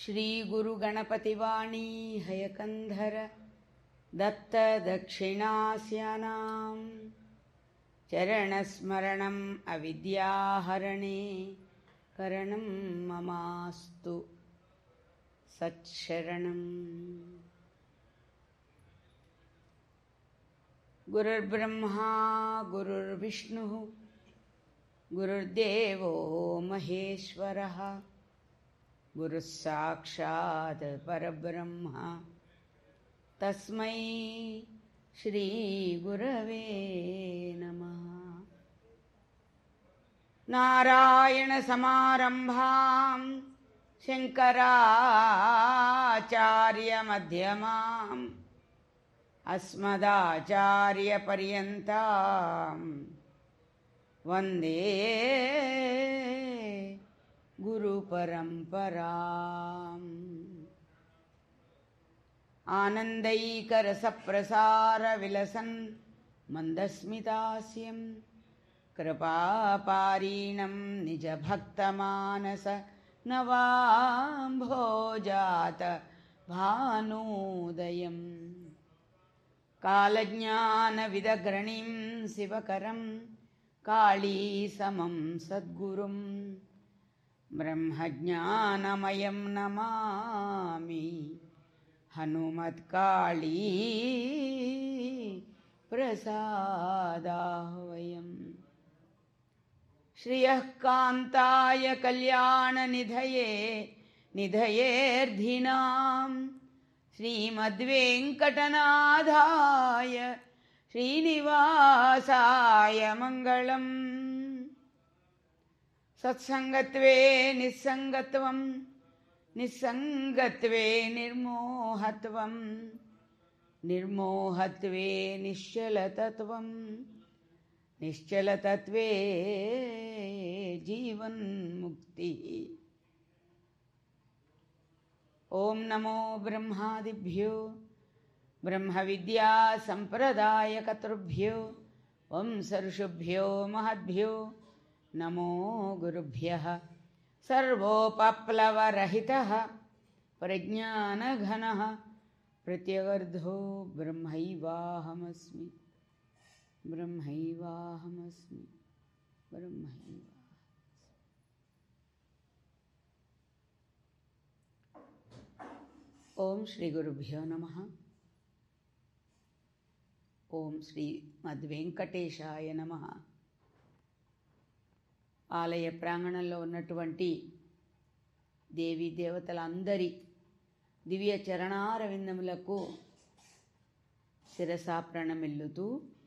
श्रीगुरुगणपतिवाणी हयकन्धर दत्तदक्षिणास्यानां चरणस्मरणम् अविद्याहरणे करणं ममास्तु सत्शरणम् गुरुर्ब्रह्मा गुरुर्विष्णुः गुरुर्देवो महेश्वरः गुरुः साक्षात् परब्रह्म तस्मै श्रीगुरवे नमः नारायणसमारम्भां शङ्कराचार्यमध्यमाम् अस्मदाचार्यपर्यन्तां वन्दे गुरुपरम्पराम् आनन्दैकरसप्रसारविलसन् मन्दस्मितास्यं कृपापारीणं निजभक्तमानस नवाम्भोजात भानोदयम् कालज्ञानविदग्रणीं शिवकरं काळीसमं सद्गुरुं ब्रह्मज्ञानमयं नमामि हनुमत्काळी प्रसादाह्वयम् श्रियः कान्ताय कल्याणनिधये निधयेऽर्धिनाम् श्रीमद्वेङ्कटनाथाय श्रीनिवासाय मङ्गलम् सत्सङ्गत्वे निस्सङ्गत्वं निस्सङ्गत्वे निर्मोहत्वं निर्मोहत्वे निश्चलतत्वं निश्चलतत्वे जीवन्मुक्तिः ॐ नमो ब्रह्मादिभ्यो ब्रह्मविद्यासम्प्रदायकर्तृभ्यो वंसऋषुभ्यो महद्भ्यो नमो गुरुभ्यः सर्वोपप्लवरहितः प्रज्ञानघनः प्रत्यगर्धो ब्रह्मैवाहमस्मि ब्रह्मैवाहमस्मि ब्रह्मैव ఓం శ్రీ గురుభ్యో నమ ఓం శ్రీ మద్వెంకటేశాయ నమ ఆలయ ప్రాంగణంలో ఉన్నటువంటి దేవీ దేవతలందరి దివ్య చరణారవిందములకు శిరసా ప్రణమిల్లుతూ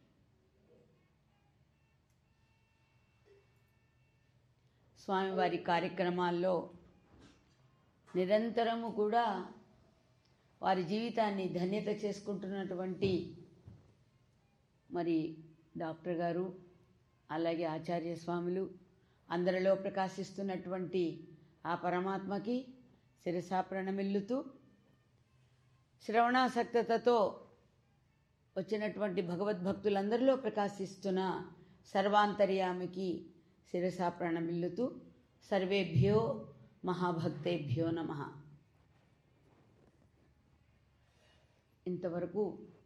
స్వామివారి కార్యక్రమాల్లో నిరంతరము కూడా వారి జీవితాన్ని ధన్యత చేసుకుంటున్నటువంటి మరి డాక్టర్ గారు అలాగే ఆచార్య స్వాములు అందరిలో ప్రకాశిస్తున్నటువంటి ఆ పరమాత్మకి శిరసా ప్రణమిల్లుతూ శ్రవణాసక్తతతో వచ్చినటువంటి భగవద్భక్తులందరిలో ప్రకాశిస్తున్న సర్వాంతర్యామికి శిరసా ప్రణమిల్లుతూ సర్వేభ్యో మహాభక్తేభ్యో నమ ఇంతవరకు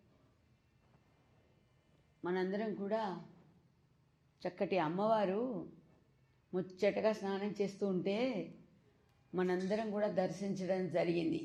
మనందరం కూడా చక్కటి అమ్మవారు ముచ్చటగా స్నానం చేస్తూ ఉంటే మనందరం కూడా దర్శించడం జరిగింది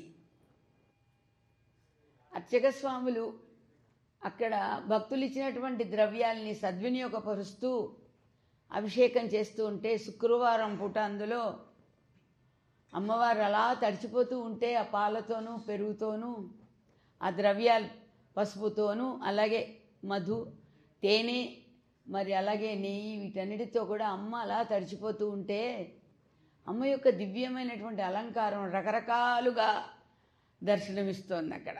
అర్చక స్వాములు అక్కడ భక్తులు ఇచ్చినటువంటి ద్రవ్యాల్ని సద్వినియోగపరుస్తూ అభిషేకం చేస్తూ ఉంటే శుక్రవారం పూట అందులో అమ్మవారు అలా తడిచిపోతూ ఉంటే ఆ పాలతోనూ పెరుగుతోనూ ఆ ద్రవ్యాలు పసుపుతోనూ అలాగే మధు తేనె మరి అలాగే నెయ్యి వీటన్నిటితో కూడా అమ్మ అలా తడిచిపోతూ ఉంటే అమ్మ యొక్క దివ్యమైనటువంటి అలంకారం రకరకాలుగా దర్శనమిస్తోంది అక్కడ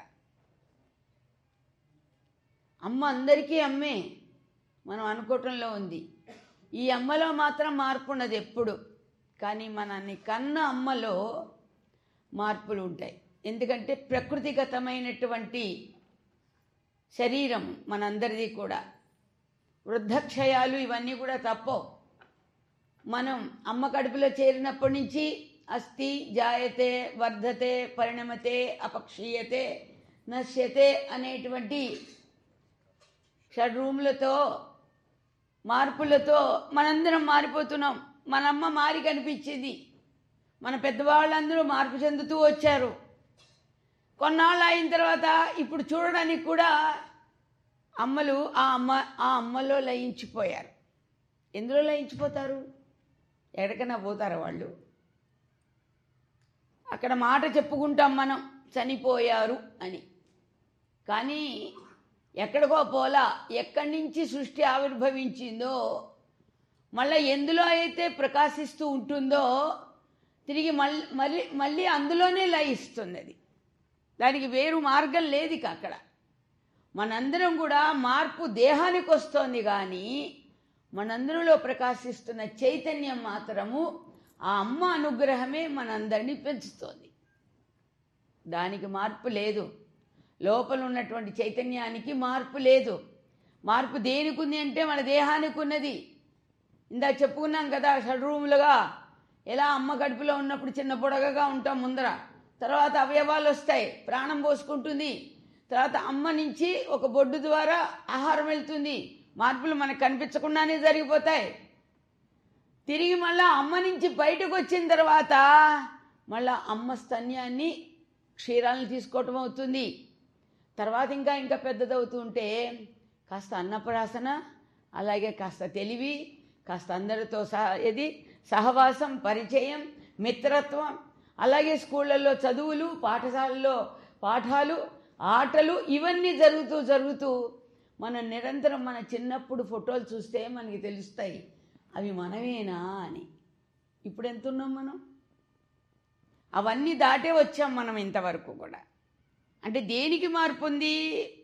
అమ్మ అందరికీ అమ్మే మనం అనుకోవటంలో ఉంది ఈ అమ్మలో మాత్రం మార్పు ఉన్నది ఎప్పుడు కానీ మనని కన్న అమ్మలో మార్పులు ఉంటాయి ఎందుకంటే ప్రకృతిగతమైనటువంటి శరీరం మనందరిది కూడా వృద్ధక్షయాలు ఇవన్నీ కూడా తప్పవు మనం అమ్మ కడుపులో చేరినప్పటి నుంచి అస్థి జాయతే వర్ధతే పరిణమతే అపక్షీయతే నశ్యతే అనేటువంటి షడ్రూములతో మార్పులతో మనందరం మారిపోతున్నాం మన అమ్మ మారి కనిపించింది మన పెద్దవాళ్ళందరూ మార్పు చెందుతూ వచ్చారు కొన్నాళ్ళు అయిన తర్వాత ఇప్పుడు చూడడానికి కూడా అమ్మలు ఆ అమ్మ ఆ అమ్మలో లయించిపోయారు ఎందులో లయించిపోతారు ఎక్కడికైనా పోతారు వాళ్ళు అక్కడ మాట చెప్పుకుంటాం మనం చనిపోయారు అని కానీ ఎక్కడికో పోలా ఎక్కడి నుంచి సృష్టి ఆవిర్భవించిందో మళ్ళీ ఎందులో అయితే ప్రకాశిస్తూ ఉంటుందో తిరిగి మళ్ళీ మళ్ళీ మళ్ళీ అందులోనే లయిస్తుంది అది దానికి వేరు మార్గం లేదు ఇక అక్కడ మనందరం కూడా మార్పు దేహానికి వస్తోంది కానీ మనందరిలో ప్రకాశిస్తున్న చైతన్యం మాత్రము ఆ అమ్మ అనుగ్రహమే మనందరినీ పెంచుతోంది దానికి మార్పు లేదు లోపల ఉన్నటువంటి చైతన్యానికి మార్పు లేదు మార్పు దేనికి ఉంది అంటే మన దేహానికి ఉన్నది ఇందా చెప్పుకున్నాం కదా షడ్రూములుగా ఎలా అమ్మ కడుపులో ఉన్నప్పుడు చిన్న బుడగగా ఉంటాం ముందర తర్వాత అవయవాలు వస్తాయి ప్రాణం పోసుకుంటుంది తర్వాత అమ్మ నుంచి ఒక బొడ్డు ద్వారా ఆహారం వెళ్తుంది మార్పులు మనకు కనిపించకుండానే జరిగిపోతాయి తిరిగి మళ్ళా అమ్మ నుంచి బయటకు వచ్చిన తర్వాత మళ్ళా అమ్మ స్తన్యాన్ని క్షీరాలను తీసుకోవటం అవుతుంది తర్వాత ఇంకా ఇంకా పెద్దదవుతూ ఉంటే కాస్త అన్నప్రాసన అలాగే కాస్త తెలివి కాస్త అందరితో సహ ఇది సహవాసం పరిచయం మిత్రత్వం అలాగే స్కూళ్ళల్లో చదువులు పాఠశాలల్లో పాఠాలు ఆటలు ఇవన్నీ జరుగుతూ జరుగుతూ మనం నిరంతరం మన చిన్నప్పుడు ఫోటోలు చూస్తే మనకి తెలుస్తాయి అవి మనమేనా అని ఇప్పుడు ఎంత ఉన్నాం మనం అవన్నీ దాటే వచ్చాం మనం ఇంతవరకు కూడా అంటే దేనికి మార్పు ఉంది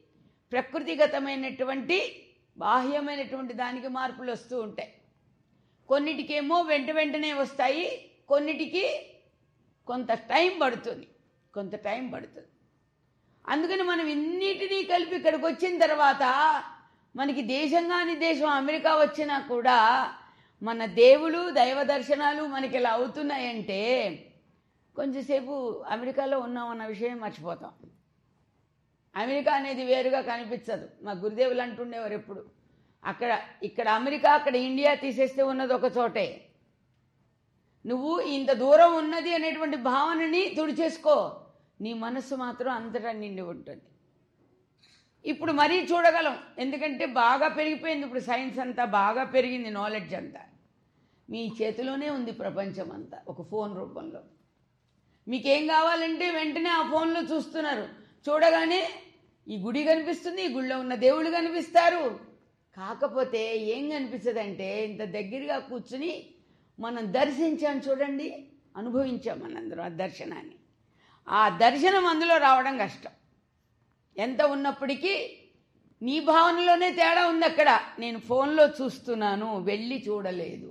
ప్రకృతిగతమైనటువంటి బాహ్యమైనటువంటి దానికి మార్పులు వస్తూ ఉంటాయి కొన్నిటికేమో వెంట వెంటనే వస్తాయి కొన్నిటికి కొంత టైం పడుతుంది కొంత టైం పడుతుంది అందుకని మనం ఇన్నిటినీ కలిపి ఇక్కడికి వచ్చిన తర్వాత మనకి దేశంగాని దేశం అమెరికా వచ్చినా కూడా మన దేవుడు దైవ దర్శనాలు మనకి ఇలా అవుతున్నాయంటే కొంచెంసేపు అమెరికాలో ఉన్నామన్న విషయం మర్చిపోతాం అమెరికా అనేది వేరుగా కనిపించదు మా గురుదేవులు అంటుండేవారు ఎప్పుడు అక్కడ ఇక్కడ అమెరికా అక్కడ ఇండియా తీసేస్తే ఉన్నది ఒక చోటే నువ్వు ఇంత దూరం ఉన్నది అనేటువంటి భావనని తుడిచేసుకో నీ మనస్సు మాత్రం అంతటా నిండి ఉంటుంది ఇప్పుడు మరీ చూడగలం ఎందుకంటే బాగా పెరిగిపోయింది ఇప్పుడు సైన్స్ అంతా బాగా పెరిగింది నాలెడ్జ్ అంతా మీ చేతిలోనే ఉంది ప్రపంచం అంతా ఒక ఫోన్ రూపంలో మీకేం కావాలంటే వెంటనే ఆ ఫోన్లో చూస్తున్నారు చూడగానే ఈ గుడి కనిపిస్తుంది ఈ గుడిలో ఉన్న దేవుళ్ళు కనిపిస్తారు కాకపోతే ఏం కనిపిస్తుందంటే ఇంత దగ్గరగా కూర్చుని మనం దర్శించాం చూడండి అనుభవించాం మనందరం ఆ దర్శనాన్ని ఆ దర్శనం అందులో రావడం కష్టం ఎంత ఉన్నప్పటికీ నీ భావనలోనే తేడా ఉంది అక్కడ నేను ఫోన్లో చూస్తున్నాను వెళ్ళి చూడలేదు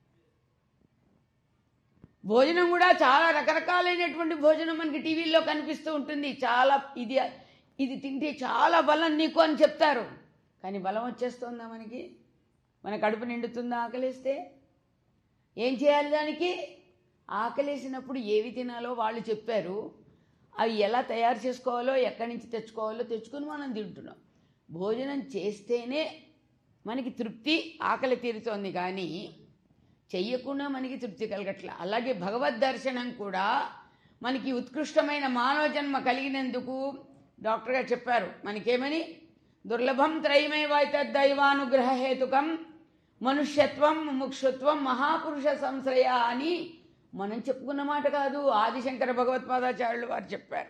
భోజనం కూడా చాలా రకరకాలైనటువంటి భోజనం మనకి టీవీల్లో కనిపిస్తూ ఉంటుంది చాలా ఇది ఇది తింటే చాలా బలం నీకు అని చెప్తారు కానీ బలం వచ్చేస్తుందా మనకి మన కడుపు నిండుతుందా ఆకలిస్తే ఏం చేయాలి దానికి ఆకలేసినప్పుడు ఏవి తినాలో వాళ్ళు చెప్పారు అవి ఎలా తయారు చేసుకోవాలో ఎక్కడి నుంచి తెచ్చుకోవాలో తెచ్చుకుని మనం తింటున్నాం భోజనం చేస్తేనే మనకి తృప్తి ఆకలి తీరుతోంది కానీ చెయ్యకుండా మనకి తృప్తి కలగట్ల అలాగే భగవద్ దర్శనం కూడా మనకి ఉత్కృష్టమైన మానవ జన్మ కలిగినందుకు డాక్టర్ గారు చెప్పారు మనకేమని దుర్లభం త్రయమేవైత దైవానుగ్రహ హేతుకం మనుష్యత్వం ముముక్షుత్వం మహాపురుష సంశ్రయ అని మనం చెప్పుకున్న మాట కాదు ఆదిశంకర భగవత్పాదాచార్యులు వారు చెప్పారు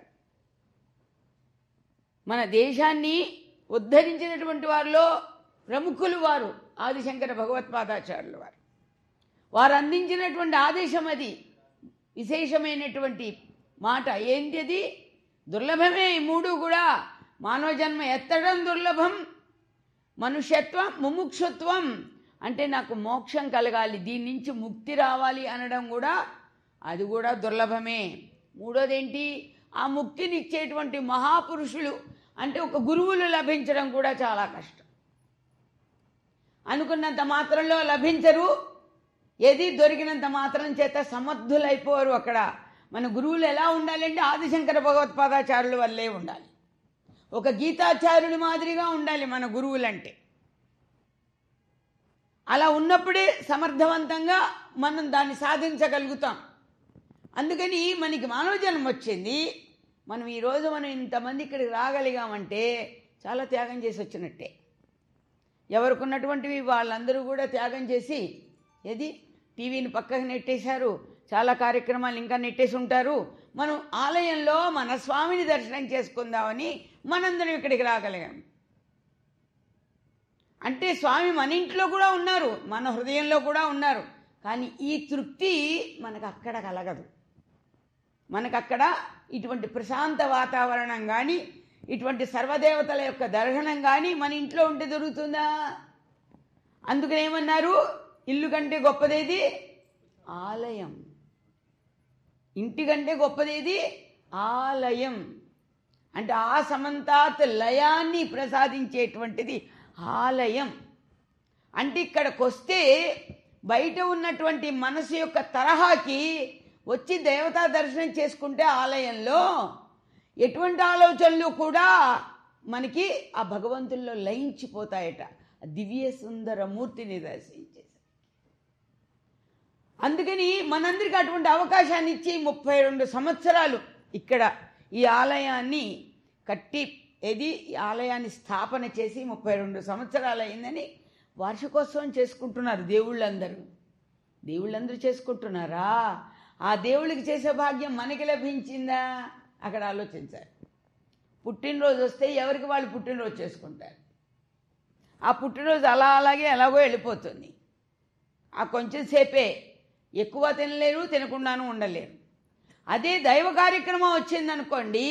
మన దేశాన్ని ఉద్ధరించినటువంటి వారిలో ప్రముఖులు వారు ఆదిశంకర భగవత్పాదాచార్యులు వారు వారు అందించినటువంటి ఆదేశం అది విశేషమైనటువంటి మాట ఏంటి అది దుర్లభమే ఈ మూడు కూడా మానవ జన్మ ఎత్తడం దుర్లభం మనుష్యత్వం ముముక్షుత్వం అంటే నాకు మోక్షం కలగాలి దీని నుంచి ముక్తి రావాలి అనడం కూడా అది కూడా దుర్లభమే మూడోదేంటి ఆ ముక్తిని ఇచ్చేటువంటి మహాపురుషులు అంటే ఒక గురువులు లభించడం కూడా చాలా కష్టం అనుకున్నంత మాత్రంలో లభించరు ఏది దొరికినంత మాత్రం చేత సమర్థులైపోరు అక్కడ మన గురువులు ఎలా ఉండాలంటే ఆదిశంకర భగవత్పాదాచార్యుల వల్లే ఉండాలి ఒక గీతాచార్యుడి మాదిరిగా ఉండాలి మన గురువులంటే అలా ఉన్నప్పుడే సమర్థవంతంగా మనం దాన్ని సాధించగలుగుతాం అందుకని మనకి మానవ జన్మ వచ్చింది మనం ఈరోజు మనం ఇంతమంది ఇక్కడికి రాగలిగామంటే చాలా త్యాగం చేసి వచ్చినట్టే ఎవరికి ఉన్నటువంటివి వాళ్ళందరూ కూడా త్యాగం చేసి ఏది టీవీని పక్కకు నెట్టేశారు చాలా కార్యక్రమాలు ఇంకా నెట్టేసి ఉంటారు మనం ఆలయంలో మన స్వామిని దర్శనం చేసుకుందామని మనందరం ఇక్కడికి రాగలిగాం అంటే స్వామి మన ఇంట్లో కూడా ఉన్నారు మన హృదయంలో కూడా ఉన్నారు కానీ ఈ తృప్తి మనకు అక్కడ కలగదు మనకు అక్కడ ఇటువంటి ప్రశాంత వాతావరణం కానీ ఇటువంటి సర్వదేవతల యొక్క దర్శనం కానీ మన ఇంట్లో ఉంటే దొరుకుతుందా అందుకని ఏమన్నారు ఇల్లు కంటే గొప్పదేది ఆలయం ఇంటి కంటే గొప్పదేది ఆలయం అంటే ఆ సమంతాత్ లయాన్ని ప్రసాదించేటువంటిది ఆలయం అంటే ఇక్కడికి వస్తే బయట ఉన్నటువంటి మనసు యొక్క తరహాకి వచ్చి దేవతా దర్శనం చేసుకుంటే ఆలయంలో ఎటువంటి ఆలోచనలు కూడా మనకి ఆ భగవంతుల్లో లయించిపోతాయట ఆ దివ్య సుందర మూర్తిని దర్శించేసి అందుకని మనందరికీ అటువంటి అవకాశాన్ని ఇచ్చి ముప్పై రెండు సంవత్సరాలు ఇక్కడ ఈ ఆలయాన్ని కట్టి ఏది ఈ ఆలయాన్ని స్థాపన చేసి ముప్పై రెండు సంవత్సరాలు అయిందని వార్షికోత్సవం చేసుకుంటున్నారు దేవుళ్ళందరూ దేవుళ్ళందరూ చేసుకుంటున్నారా ఆ దేవుళ్ళకి చేసే భాగ్యం మనకి లభించిందా అక్కడ ఆలోచించాలి పుట్టినరోజు వస్తే ఎవరికి వాళ్ళు పుట్టినరోజు చేసుకుంటారు ఆ పుట్టినరోజు అలా అలాగే ఎలాగో వెళ్ళిపోతుంది ఆ కొంచెం సేపే ఎక్కువ తినలేరు తినకుండాను ఉండలేరు అదే దైవ కార్యక్రమం వచ్చిందనుకోండి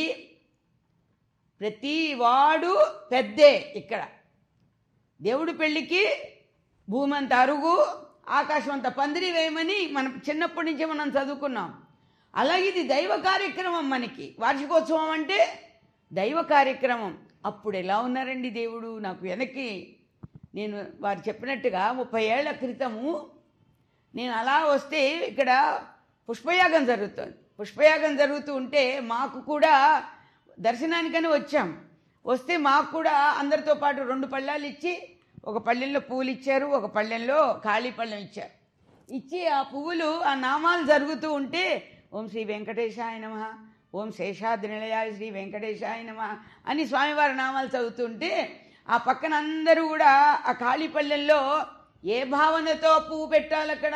ప్రతి వాడు పెద్దే ఇక్కడ దేవుడి పెళ్ళికి భూమి అంత అరుగు ఆకాశం అంత పందిరి వేయమని మనం చిన్నప్పటి నుంచి మనం చదువుకున్నాం అలాగే ఇది దైవ కార్యక్రమం మనకి వార్షికోత్సవం అంటే దైవ కార్యక్రమం అప్పుడు ఎలా ఉన్నారండి దేవుడు నాకు వెనక్కి నేను వారు చెప్పినట్టుగా ముప్పై ఏళ్ల క్రితము నేను అలా వస్తే ఇక్కడ పుష్పయాగం జరుగుతుంది పుష్పయాగం జరుగుతూ ఉంటే మాకు కూడా దర్శనానికని వచ్చాం వస్తే మాకు కూడా అందరితో పాటు రెండు పళ్ళాలు ఇచ్చి ఒక పళ్ళెంలో పువ్వులు ఇచ్చారు ఒక పళ్ళెంలో ఖాళీ పళ్ళెం ఇచ్చారు ఇచ్చి ఆ పువ్వులు ఆ నామాలు జరుగుతూ ఉంటే ఓం శ్రీ వెంకటేశాయ నమ ఓం శేషాద్రి నిలయాయ శ్రీ వెంకటేశాయ నమ అని స్వామివారి నామాలు చదువుతుంటే ఆ పక్కన అందరూ కూడా ఆ ఖాళీ పళ్ళెంలో ఏ భావనతో పువ్వు పెట్టాలి అక్కడ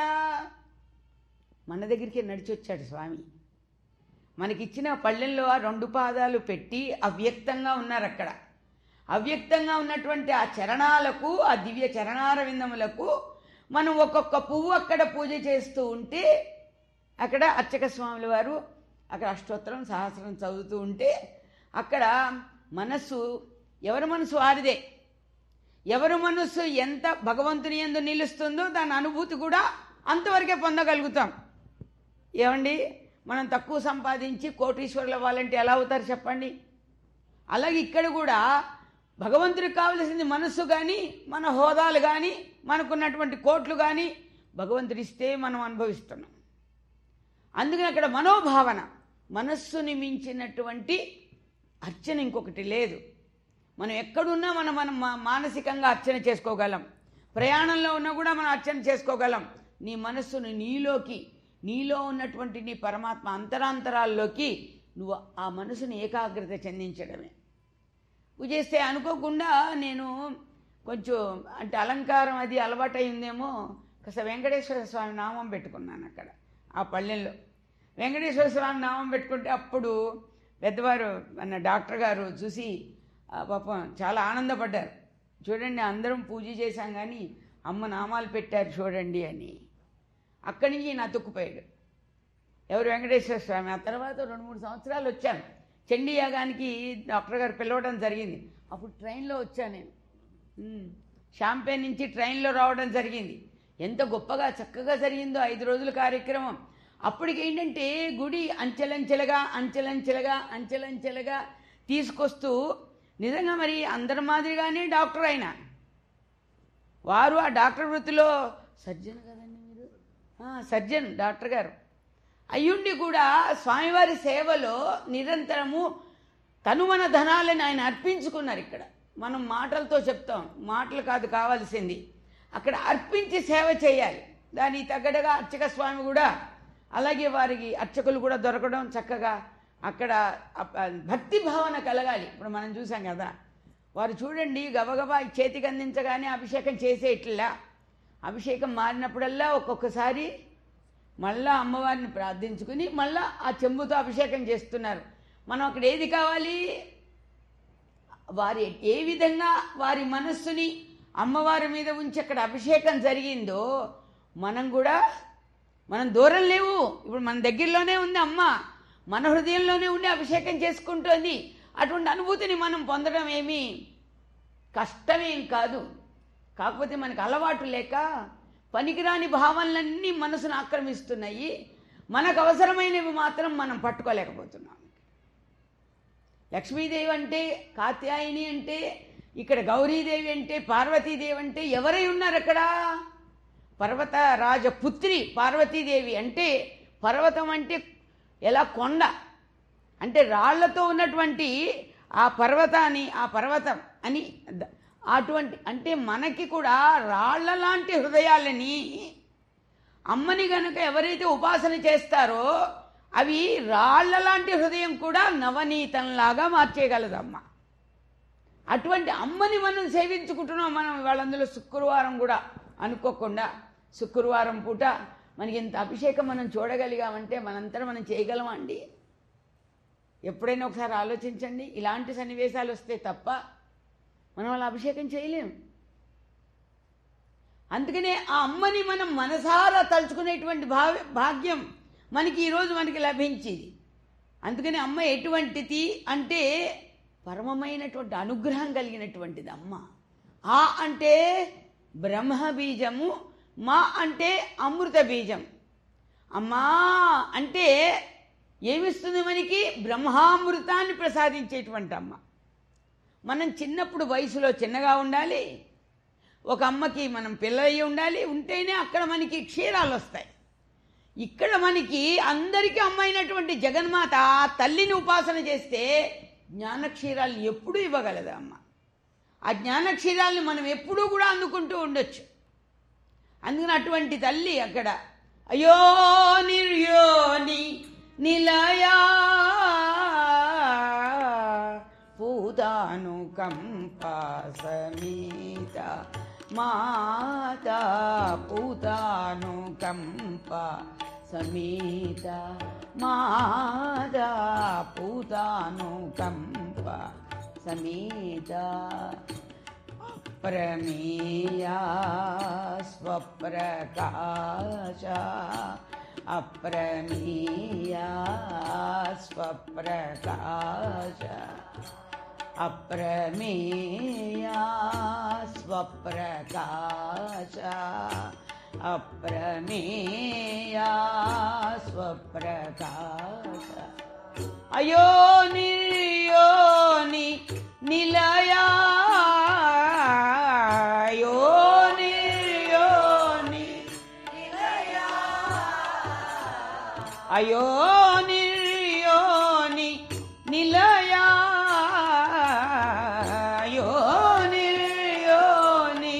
మన దగ్గరికి నడిచి వచ్చాడు స్వామి మనకిచ్చిన పళ్ళెంలో ఆ రెండు పాదాలు పెట్టి అవ్యక్తంగా ఉన్నారు అక్కడ అవ్యక్తంగా ఉన్నటువంటి ఆ చరణాలకు ఆ దివ్య చరణార విందములకు మనం ఒక్కొక్క పువ్వు అక్కడ పూజ చేస్తూ ఉంటే అక్కడ అర్చక స్వాముల వారు అక్కడ అష్టోత్తరం సహస్రం చదువుతూ ఉంటే అక్కడ మనస్సు ఎవరి మనసు వారిదే ఎవరి మనస్సు ఎంత భగవంతుని ఎందు నిలుస్తుందో దాని అనుభూతి కూడా అంతవరకే పొందగలుగుతాం ఏమండి మనం తక్కువ సంపాదించి కోటీశ్వరులు అవ్వాలంటే ఎలా అవుతారు చెప్పండి అలాగే ఇక్కడ కూడా భగవంతుడికి కావలసింది మనస్సు కానీ మన హోదాలు కానీ మనకున్నటువంటి కోట్లు కానీ భగవంతుడిస్తే మనం అనుభవిస్తున్నాం అందుకని అక్కడ మనోభావన మనస్సుని మించినటువంటి అర్చన ఇంకొకటి లేదు మనం ఎక్కడున్నా మనం మనం మా- మానసికంగా అర్చన చేసుకోగలం ప్రయాణంలో ఉన్నా కూడా మనం అర్చన చేసుకోగలం నీ మనస్సును నీలోకి నీలో ఉన్నటువంటి నీ పరమాత్మ అంతరాంతరాల్లోకి నువ్వు ఆ మనసుని ఏకాగ్రత చెందించడమే పూజ చేస్తే అనుకోకుండా నేను కొంచెం అంటే అలంకారం అది అలవాటు అయిందేమో కాస్త వెంకటేశ్వర స్వామి నామం పెట్టుకున్నాను అక్కడ ఆ పల్లెల్లో వెంకటేశ్వర స్వామి నామం పెట్టుకుంటే అప్పుడు పెద్దవారు అన్న డాక్టర్ గారు చూసి ఆ పాపం చాలా ఆనందపడ్డారు చూడండి అందరం పూజ చేశాం కానీ అమ్మ నామాలు పెట్టారు చూడండి అని అక్కడి నుంచి నా తుక్కుపోయాడు ఎవరు వెంకటేశ్వర స్వామి ఆ తర్వాత రెండు మూడు సంవత్సరాలు వచ్చాను చండీ యాగానికి డాక్టర్ గారు పిలవడం జరిగింది అప్పుడు ట్రైన్లో వచ్చాను నేను ఉమ్. షాంపే నుంచి ట్రైన్లో రావడం జరిగింది ఎంత గొప్పగా చక్కగా జరిగిందో ఐదు రోజుల కార్యక్రమం అప్పటికి ఏంటంటే గుడి అంచెలంచెలుగా అంచెలంచెలుగా అంచెలంచెలుగా తీసుకొస్తూ నిజంగా మరి అందరి మాదిరిగానే డాక్టర్ అయినా వారు ఆ డాక్టర్ వృత్తిలో సర్జన్ కదండి మీరు ఆ, సర్జన్ డాక్టర్ గారు అయ్యుండి కూడా స్వామివారి సేవలో నిరంతరము తనుమన ధనాలను ఆయన అర్పించుకున్నారు ఇక్కడ మనం మాటలతో చెప్తాం మాటలు కాదు కావాల్సింది అక్కడ అర్పించి సేవ చేయాలి దానికి తగ్గట్టుగా అర్చక స్వామి కూడా అలాగే వారికి అర్చకులు కూడా దొరకడం చక్కగా అక్కడ అప్- భక్తి భావన కలగాలి ఇప్పుడు మనం చూసాం కదా వారు చూడండి గబగబా చేతికి అందించగానే అభిషేకం చేసేట్లా అభిషేకం మారినప్పుడల్లా ఒక్కొక్కసారి మళ్ళా అమ్మవారిని ప్రార్థించుకుని మళ్ళా ఆ చెంబుతో అభిషేకం చేస్తున్నారు మనం అక్కడ ఏది కావాలి వారి ఏ విధంగా వారి మనస్సుని అమ్మవారి మీద ఉంచి అక్కడ అభిషేకం జరిగిందో మనం కూడా మనం దూరం లేవు ఇప్పుడు మన దగ్గరలోనే ఉంది అమ్మ మన హృదయంలోనే ఉండి అభిషేకం చేసుకుంటోంది అటువంటి అనుభూతిని మనం పొందడం ఏమీ కష్టమేం కాదు కాకపోతే మనకు అలవాటు లేక పనికిరాని భావనలన్నీ మనసును ఆక్రమిస్తున్నాయి మనకు అవసరమైనవి మాత్రం మనం పట్టుకోలేకపోతున్నాం లక్ష్మీదేవి అంటే కాత్యాయని అంటే ఇక్కడ గౌరీదేవి అంటే పార్వతీదేవి అంటే ఎవరై ఉన్నారు అక్కడ పర్వత రాజపుత్రి పార్వతీదేవి అంటే పర్వతం అంటే ఎలా కొండ అంటే రాళ్లతో ఉన్నటువంటి ఆ పర్వతాన్ని ఆ పర్వతం అని ద- అటువంటి అంటే మనకి కూడా రాళ్ల లాంటి హృదయాలని అమ్మని గనుక ఎవరైతే ఉపాసన చేస్తారో అవి రాళ్ల లాంటి హృదయం కూడా నవనీతంలాగా మార్చేయగలదమ్మ అటువంటి అమ్మని మనం సేవించుకుంటున్నాం మనం వాళ్ళందులో శుక్రవారం కూడా అనుకోకుండా శుక్రవారం పూట మనకి ఇంత అభిషేకం మనం చూడగలిగామంటే మనంతా మనం చేయగలమా అండి ఎప్పుడైనా ఒకసారి ఆలోచించండి ఇలాంటి సన్నివేశాలు వస్తే తప్ప మనం అలా అభిషేకం చేయలేం అందుకనే ఆ అమ్మని మనం మనసారా తలుచుకునేటువంటి భావ భాగ్యం మనకి ఈరోజు మనకి లభించింది అందుకని అమ్మ ఎటువంటిది అంటే పరమమైనటువంటి అనుగ్రహం కలిగినటువంటిది అమ్మ ఆ అంటే బ్రహ్మ బీజము మా అంటే అమృత బీజం అమ్మా అంటే ఏమిస్తుంది మనకి బ్రహ్మామృతాన్ని ప్రసాదించేటువంటి అమ్మ మనం చిన్నప్పుడు వయసులో చిన్నగా ఉండాలి ఒక అమ్మకి మనం పిల్లయ్యి ఉండాలి ఉంటేనే అక్కడ మనకి క్షీరాలు వస్తాయి ఇక్కడ మనకి అందరికీ అమ్మైనటువంటి జగన్మాత ఆ తల్లిని ఉపాసన చేస్తే జ్ఞానక్షీరాలు ఎప్పుడూ ఇవ్వగలదు అమ్మ ఆ జ్ఞానక్షీరాల్ని మనం ఎప్పుడూ కూడా అందుకుంటూ ఉండొచ్చు అందుకని అటువంటి తల్లి అక్కడ అయ్యో నిర్యోని నిలయా పూతాను కంప సమీత మాత పూతాను కంప సమీత మాత పూతాను కంప సమీత ప్రమేయా స్వప్రకాశ అప్రమేయా స్వప్రకాశ అప్రమేయా స్వప్రకాశ అప్రమేయా స్వప్రకాశ అయో నిర్యోని నిలయా అయో నిర్యోని అయో నిర్యోని నిలయా అయో నిర్యోని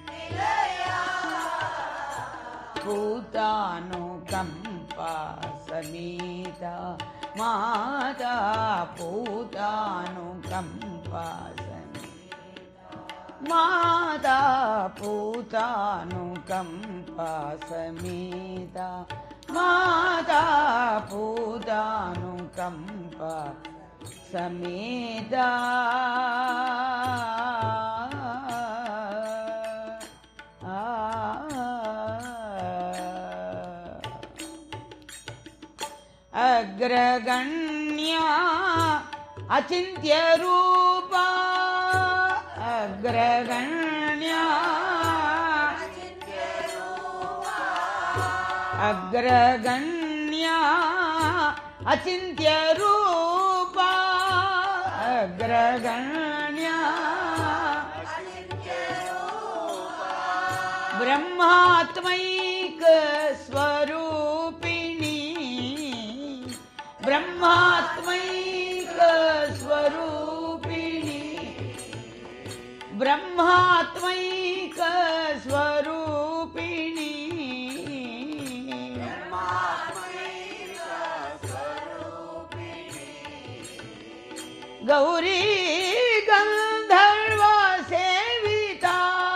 పూతాను కంప సమీత మాతా పూతాను కంప సమీత మాతా పూతాను కంప సమేత మాతా పూతాను కంప సమేత అగ్రగణ్యా అచింత్య రూపా అగ్రగణ్యా అగ్రగణ్యా అచింత్య రూపా అగ్రగణ్యా బ్రహ్మాత్మైక स्वरूपिणी ब्रह्मात्मैक स्वरूपिणी ब्रह्मात्मैक स्वरूपिणी गौरी गन्धर्व सेविता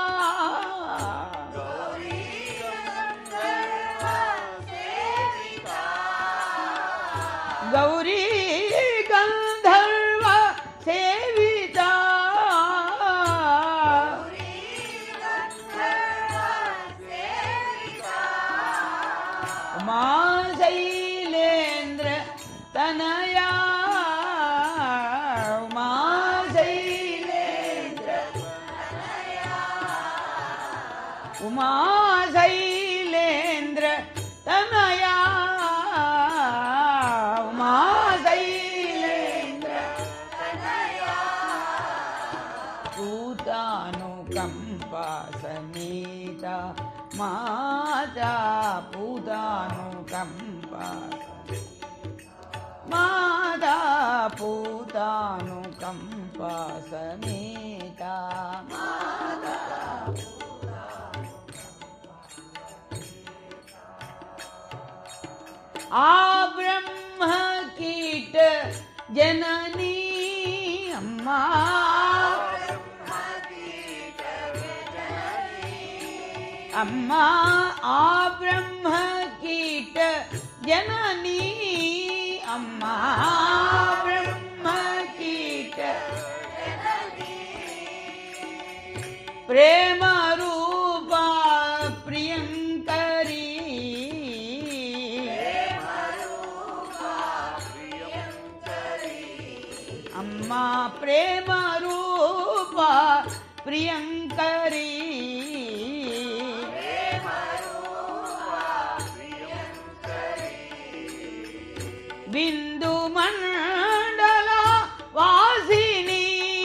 गौरी गन्धर्व सेविता मा शैलेन्द्र तनया मा शैलेन्द्र उमा शैलेन्द्र तनया उमा शैलेन्द्र पूतानुकम्पा समेता माता पूतानुकम्पा माता पूतानुकम्पा समेता माता आ ब्रह्म कीट जननी अम्मा अम्मा आ ब्रह्म कीट जननी अम्मा ब्रह्म कीट प्रेम रूपा प्रियंकरी అమ్మా ప్రేమ రూప ప్రియంకరీ బిందు మండల వాసిని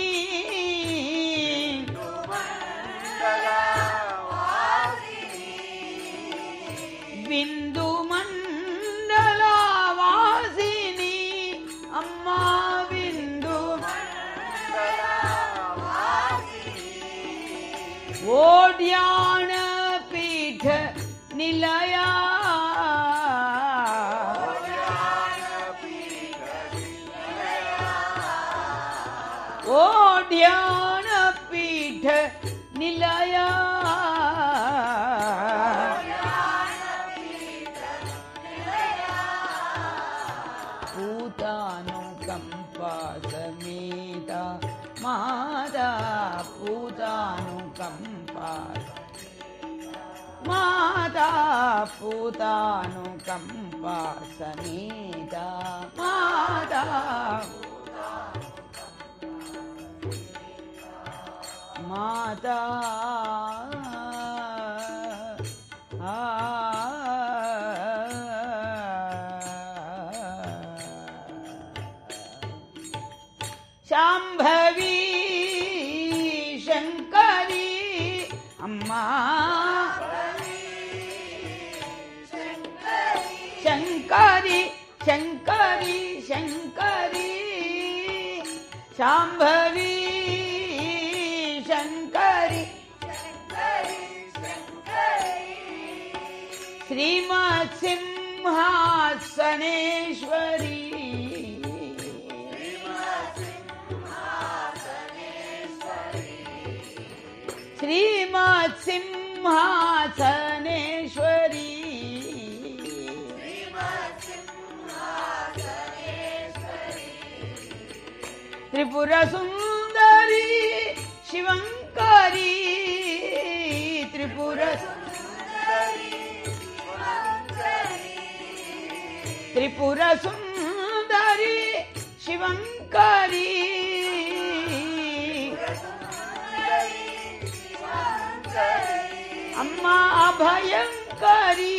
బిందు మండల వాసిని అమ్మా బిందు ఓడ్యాణ పీఠ నిలయా ఓడ్యాణ పీఠ నిలయా పూతానుకంపా సమేత మాతా పూతానుకంపా మాతా పూతానుకంపా సమేత మాతా మాతా ఆ శాంభవి శంకరి అమ్మా శంకరి శంకరి శంకరి శాంభవి శంకరి శ్రీమత్ సింహాసనేశ్వరి శ్రీమత్ సింహాసనేశ్వరి త్రిపుర సుందరి శివంకరి త్రిపుర త్రిపుర సుందరి శివంకరి అమ్మా అభయంకరి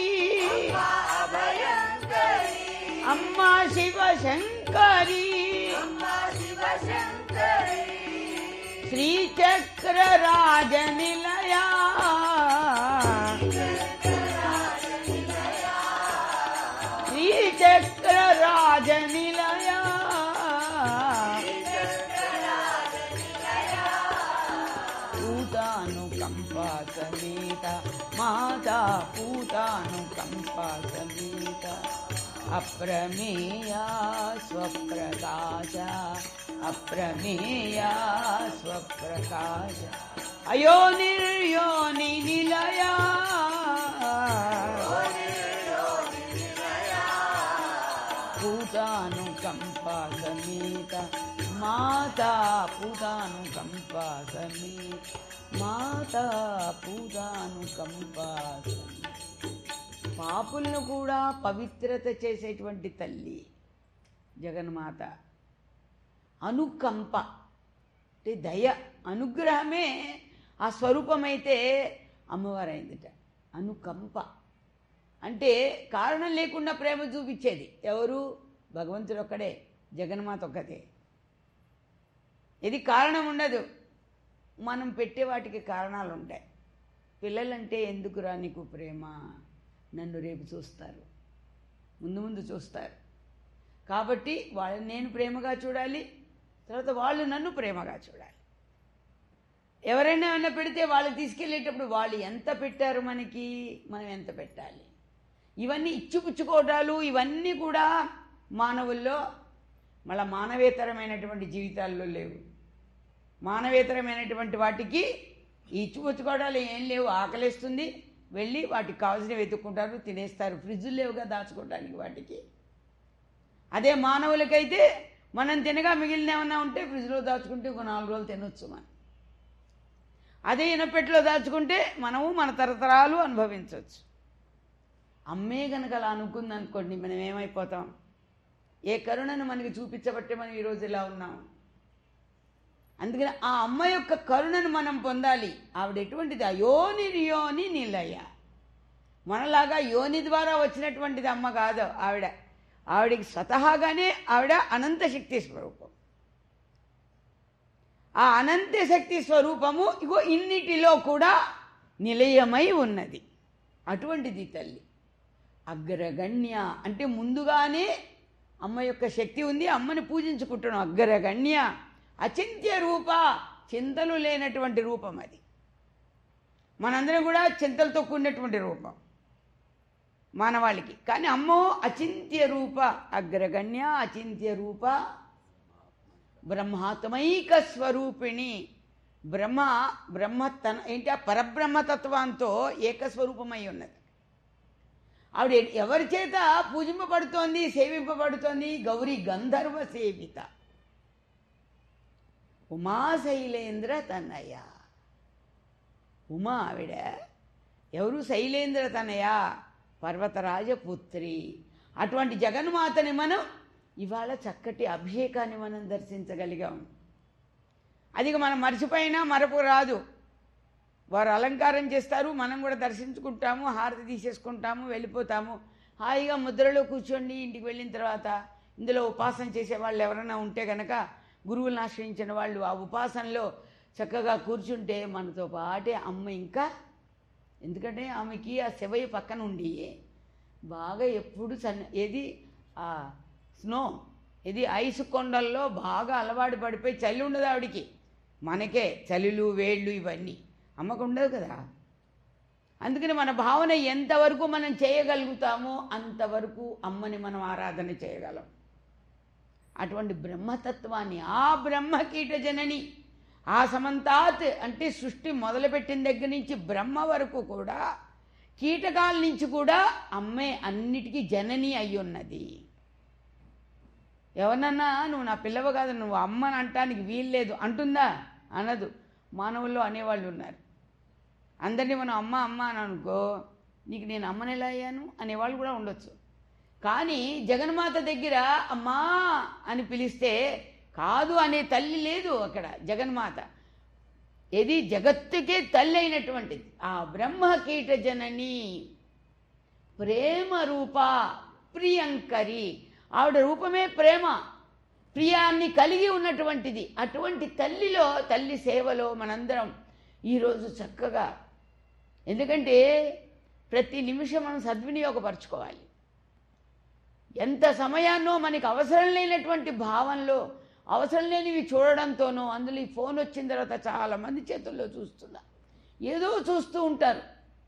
అమ్మా శివశంకరి శ్రీచక్ర రాజనిలయా సమేత మాతా పూతానుకంపా సమేత అప్రమేయా స్వప్రకాశ అప్రమేయా స్వప్రకాశ అయో నిర్యోని నిలయా పూతానుకంపా సమేత మాతా పూతానుకంపా సమేత మాతా పూతానుకంపా సమేత పాపులను కూడా పవిత్రత చేసేటువంటి తల్లి జగన్మాత అనుకంప అంటే దయ అనుగ్రహమే ఆ స్వరూపమైతే అమ్మవారైందిట అనుకంప అంటే కారణం లేకుండా ప్రేమ చూపించేది ఎవరు భగవంతుడు ఒక్కడే జగన్మాత ఒక్కటే ఇది కారణం ఉండదు మనం పెట్టే వాటికి కారణాలు ఉంటాయి పిల్లలంటే ఎందుకురా నీకు ప్రేమ నన్ను రేపు చూస్తారు ముందు ముందు చూస్తారు కాబట్టి వాళ్ళని నేను ప్రేమగా చూడాలి తర్వాత వాళ్ళు నన్ను ప్రేమగా చూడాలి ఎవరైనా ఏమైనా పెడితే వాళ్ళు తీసుకెళ్ళేటప్పుడు వాళ్ళు ఎంత పెట్టారు మనకి మనం ఎంత పెట్టాలి ఇవన్నీ ఇచ్చిపుచ్చుకోవటాలు ఇవన్నీ కూడా మానవుల్లో మళ్ళా మానవేతరమైనటువంటి జీవితాల్లో లేవు మానవేతరమైనటువంటి వాటికి ఈ ఇచ్చిపుచ్చుకోవడాలు ఏం లేవు ఆకలిస్తుంది వెళ్ళి వాటికి కావాల్సినవి వెతుక్కుంటారు తినేస్తారు ఫ్రిడ్జులు లేవుగా దాచుకోవడానికి వాటికి అదే మానవులకైతే మనం తినగా మిగిలిన ఏమన్నా ఉంటే ఫ్రిడ్జ్లో దాచుకుంటే ఒక నాలుగు రోజులు తినొచ్చు మనం అదే ఇనపెట్టులో దాచుకుంటే మనము మన తరతరాలు అనుభవించవచ్చు అమ్మే గనక అలా అనుకుంది అనుకోండి మనం ఏమైపోతాం ఏ కరుణను మనకి చూపించబట్టే మనం ఈరోజు ఇలా ఉన్నాం అందుకని ఆ అమ్మ యొక్క కరుణను మనం పొందాలి ఆవిడ ఎటువంటిది ఆ యోని యోని నిలయ మనలాగా యోని ద్వారా వచ్చినటువంటిది అమ్మ కాదు ఆవిడ ఆవిడికి స్వతహాగానే ఆవిడ అనంత శక్తి స్వరూపం ఆ అనంత శక్తి స్వరూపము ఇగో ఇన్నిటిలో కూడా నిలయమై ఉన్నది అటువంటిది తల్లి అగ్రగణ్య అంటే ముందుగానే అమ్మ యొక్క శక్తి ఉంది అమ్మని పూజించుకుంటున్నాం అగ్రగణ్య అచింత్య రూప చింతలు లేనటువంటి రూపం అది మనందరం కూడా చింతలతో కూడినటువంటి రూపం మానవాళికి కానీ అమ్మో అచింత్య రూప అగ్రగణ్య అచింత్య రూప బ్రహ్మాత్మైక స్వరూపిణి బ్రహ్మ బ్రహ్మ తన ఏంటి ఆ పరబ్రహ్మతత్వంతో ఏకస్వరూపమై ఉన్నది ఆవిడ ఎవరి చేత పూజింపబడుతోంది సేవింపబడుతోంది గౌరీ గంధర్వ సేవిత ఉమాశైలేంద్ర తనయ ఉమా ఆవిడ ఎవరు శైలేంద్ర తనయ పర్వతరాజ పుత్రి అటువంటి జగన్మాతని మనం ఇవాళ చక్కటి అభిషేకాన్ని మనం దర్శించగలిగాం అది ఇక మనం మర్చిపోయినా మరపు రాదు వారు అలంకారం చేస్తారు మనం కూడా దర్శించుకుంటాము హారతి తీసేసుకుంటాము వెళ్ళిపోతాము హాయిగా ముద్రలో కూర్చోండి ఇంటికి వెళ్ళిన తర్వాత ఇందులో ఉపాసన చేసే వాళ్ళు ఎవరైనా ఉంటే కనుక గురువులను ఆశ్రయించిన వాళ్ళు ఆ ఉపాసనలో చక్కగా కూర్చుంటే మనతో పాటే అమ్మ ఇంకా ఎందుకంటే ఆమెకి ఆ శివయ్య పక్కన ఉండి బాగా ఎప్పుడు సన్న ఏది ఆ స్నో ఇది ఐస్ కొండల్లో బాగా అలవాటు పడిపోయి చలి ఉండదు ఆవిడికి మనకే చలిలు వేళ్ళు ఇవన్నీ అమ్మకు ఉండదు కదా అందుకని మన భావన ఎంతవరకు మనం చేయగలుగుతామో అంతవరకు అమ్మని మనం ఆరాధన చేయగలం అటువంటి బ్రహ్మతత్వాన్ని ఆ బ్రహ్మకీట జనని ఆ సమంతాత్ అంటే సృష్టి మొదలుపెట్టిన దగ్గర నుంచి బ్రహ్మ వరకు కూడా కీటకాల నుంచి కూడా అమ్మే అన్నిటికీ జనని అయి ఉన్నది ఎవరన్నా నువ్వు నా పిల్లవ కాదు నువ్వు అమ్మని అంటానికి వీల్లేదు అంటుందా అనదు మానవుల్లో అనేవాళ్ళు ఉన్నారు అందరినీ మనం అమ్మ అమ్మ అని అనుకో నీకు నేను అమ్మని ఎలా అయ్యాను అనేవాళ్ళు కూడా ఉండొచ్చు కానీ జగన్మాత దగ్గర అమ్మా అని పిలిస్తే కాదు అనే తల్లి లేదు అక్కడ జగన్మాత ఇది జగత్తుకే తల్లి అయినటువంటిది ఆ బ్రహ్మ కీట జనని ప్రేమ రూప ప్రియంకరి ఆవిడ రూపమే ప్రేమ ప్రియాన్ని కలిగి ఉన్నటువంటిది అటువంటి తల్లిలో తల్లి సేవలో మనందరం ఈరోజు చక్కగా ఎందుకంటే ప్రతి నిమిషం మనం సద్వినియోగపరచుకోవాలి ఎంత సమయాన్నో మనకి అవసరం లేనటువంటి భావంలో అవసరం లేనివి చూడడంతోనో అందులో ఈ ఫోన్ వచ్చిన తర్వాత చాలా మంది చేతుల్లో చూస్తున్నా ఏదో చూస్తూ ఉంటారు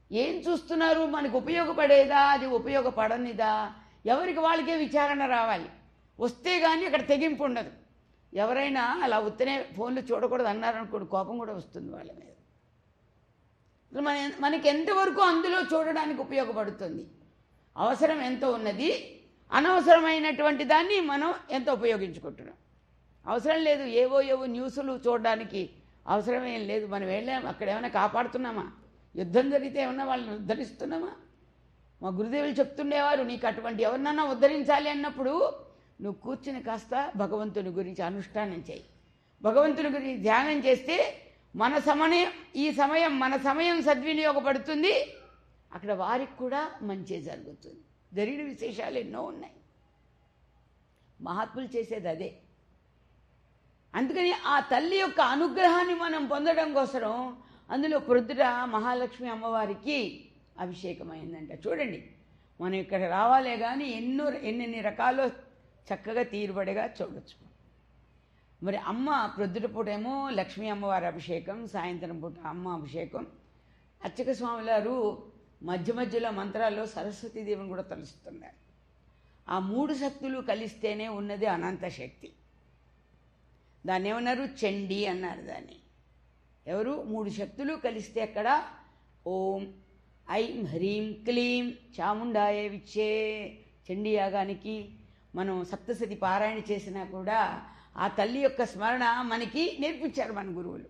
ఏం చూస్తున్నారు మనకు ఉపయోగపడేదా అది ఉపయోగపడనిదా ఎవరికి వాళ్ళకే విచారణ రావాలి వస్తే కానీ అక్కడ తెగింపు ఉండదు ఎవరైనా అలా ఉత్తనే ఫోన్లు చూడకూడదు అన్నారనుకోండి కోపం కూడా వస్తుంది వాళ్ళ మీద మన మనకి ఎంతవరకు అందులో చూడడానికి ఉపయోగపడుతుంది అవసరం ఎంత ఉన్నది అనవసరమైనటువంటి దాన్ని మనం ఎంత ఉపయోగించుకుంటున్నాం అవసరం లేదు ఏవో ఏవో న్యూస్లు చూడడానికి అవసరమేం లేదు మనం వెళ్ళాం అక్కడ ఏమైనా కాపాడుతున్నామా యుద్ధం జరిగితే ఏమన్నా వాళ్ళని ఉద్ధరిస్తున్నామా మా గురుదేవులు చెప్తుండేవారు నీకు అటువంటి ఎవరినన్నా ఉద్ధరించాలి అన్నప్పుడు నువ్వు కూర్చుని కాస్త భగవంతుని గురించి అనుష్ఠానం చేయి భగవంతుని గురించి ధ్యానం చేస్తే మన సమయం ఈ సమయం మన సమయం సద్వినియోగపడుతుంది అక్కడ వారికి కూడా మంచి జరుగుతుంది జరిగిన విశేషాలు ఎన్నో ఉన్నాయి మహాత్ములు చేసేది అదే అందుకని ఆ తల్లి యొక్క అనుగ్రహాన్ని మనం పొందడం కోసం అందులో ప్రొద్దుట మహాలక్ష్మి అమ్మవారికి అభిషేకమైందంట చూడండి మనం ఇక్కడ రావాలే కానీ ఎన్నో ఎన్నెన్ని రకాలు చక్కగా తీరుబడిగా చూడొచ్చు మరి అమ్మ ప్రొద్దుట పూటేమో లక్ష్మీ అమ్మవారి అభిషేకం సాయంత్రం పూట అమ్మ అభిషేకం అర్చక స్వామివారు మధ్య మధ్యలో మంత్రాల్లో సరస్వతీదేవిని కూడా తలుస్తున్నారు ఆ మూడు శక్తులు కలిస్తేనే ఉన్నది అనంత శక్తి దాన్ని ఏమన్నారు చండీ అన్నారు దాన్ని ఎవరు మూడు శక్తులు కలిస్తే అక్కడ ఓం ఐం హ్రీం క్లీం చాముండాయ విచ్చే చండీ యాగానికి మనం సప్తసతి పారాయణ చేసినా కూడా ఆ తల్లి యొక్క స్మరణ మనకి నేర్పించారు మన గురువులు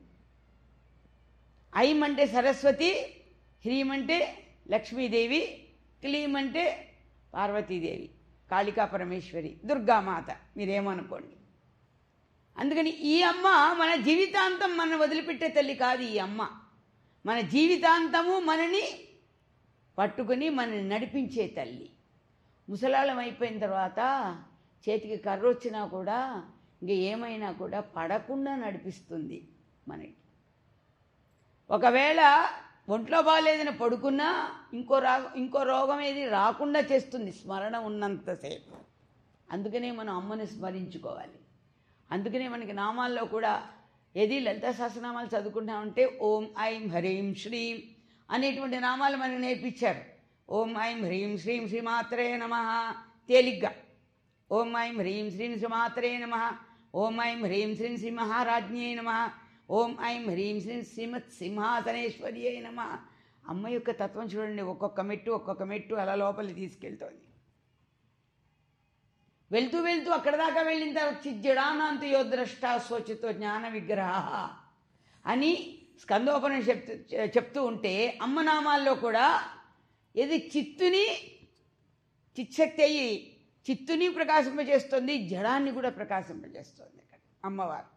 ఐం అంటే సరస్వతి హ్రీం అంటే లక్ష్మీదేవి క్లీం అంటే పార్వతీదేవి కాళికా పరమేశ్వరి దుర్గామాత మీరేమనుకోండి అందుకని ఈ అమ్మ మన జీవితాంతం మన వదిలిపెట్టే తల్లి కాదు ఈ అమ్మ మన జీవితాంతము మనని పట్టుకుని మనని నడిపించే తల్లి ముసలాళం అయిపోయిన తర్వాత చేతికి కర్ర వచ్చినా కూడా ఇంక ఏమైనా కూడా పడకుండా నడిపిస్తుంది మనకి ఒకవేళ ఒంట్లో బాగాలేదని పడుకున్నా ఇంకో రా ఇంకో రోగం ఏది రాకుండా చేస్తుంది స్మరణ ఉన్నంతసేపు అందుకనే మనం అమ్మని స్మరించుకోవాలి అందుకనే మనకి నామాల్లో కూడా ఏది లలిత సహస్రనామాలు చదువుకుంటామంటే ఓం ఐం హ్రీం శ్రీం అనేటువంటి నామాలు మనకు నేర్పించారు ఓం ఐం హ్రీం శ్రీం శ్రీమాత్రే నమ తేలిగ్గా ఓం ఐం హ్రీం శ్రీం శ్రీమాత్రే నమ ఓం ఐం హ్రీం శ్రీం శ్రీ మహారాజ్ఞే నమ ఓం ఐం హ్రీం శ్రీం శ్రీమత్ సింహాసనేశ్వర్యే నమ అమ్మ యొక్క తత్వం చూడండి ఒక్కొక్క మెట్టు ఒక్కొక్క మెట్టు అలా లోపలికి తీసుకెళ్తోంది వెళ్తూ వెళ్తూ అక్కడ దాకా వెళ్ళిన తర్వాత చిజ్జడానాంత యోద్రష్ట స్వచితో జ్ఞాన విగ్రహ అని స్కందోపనం చెప్తూ చెప్తూ ఉంటే అమ్మ నామాల్లో కూడా ఇది చిత్తుని చిచ్చక్తి అయ్యి చిత్తుని ప్రకాశింపజేస్తుంది జడాన్ని కూడా ప్రకాశింపజేస్తుంది అక్కడ అమ్మవారు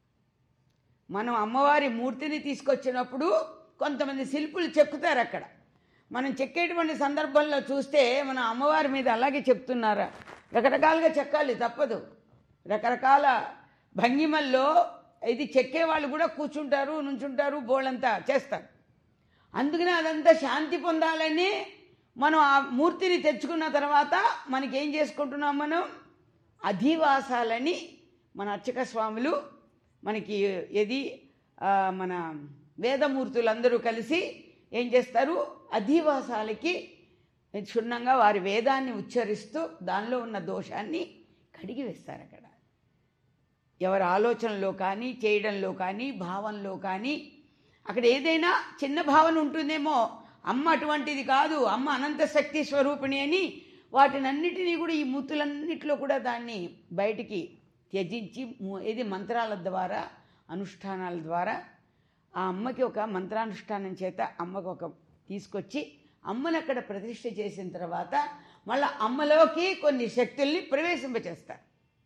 మనం అమ్మవారి మూర్తిని తీసుకొచ్చినప్పుడు కొంతమంది శిల్పులు చెక్కుతారు అక్కడ మనం చెక్కేటువంటి సందర్భంలో చూస్తే మన అమ్మవారి మీద అలాగే చెప్తున్నారా రకరకాలుగా చెక్కాలి తప్పదు రకరకాల భంగిమల్లో ఇది చెక్కే వాళ్ళు కూడా కూర్చుంటారు నుంచుంటారు బోళ్ళంతా చేస్తారు అందుకనే అదంతా శాంతి పొందాలని మనం ఆ మూర్తిని తెచ్చుకున్న తర్వాత మనకి ఏం చేసుకుంటున్నాం మనం అధివాసాలని మన అర్చక స్వాములు మనకి ఏది ఆ, మన వేదమూర్తులందరూ కలిసి ఏం చేస్తారు అధివాసాలకి క్షుణ్ణంగా వారి వేదాన్ని ఉచ్చరిస్తూ దానిలో ఉన్న దోషాన్ని కడిగి వేస్తారు అక్కడ ఎవరి ఆలోచనలో కానీ చేయడంలో కానీ భావంలో కానీ అక్కడ ఏదైనా చిన్న భావన ఉంటుందేమో అమ్మ అటువంటిది కాదు అమ్మ అనంత శక్తి స్వరూపిణి అని వాటినన్నిటినీ కూడా ఈ మూతులన్నిటిలో కూడా దాన్ని బయటికి త్యజించి ము- ఇది మంత్రాల ద్వారా అనుష్ఠానాల ద్వారా ఆ అమ్మకి ఒక మంత్రానుష్ఠానం చేత అమ్మకు ఒక తీసుకొచ్చి అమ్మని అక్కడ ప్రతిష్ఠ చేసిన తర్వాత మళ్ళీ అమ్మలోకి కొన్ని శక్తుల్ని ప్రవేశింపచేస్తారు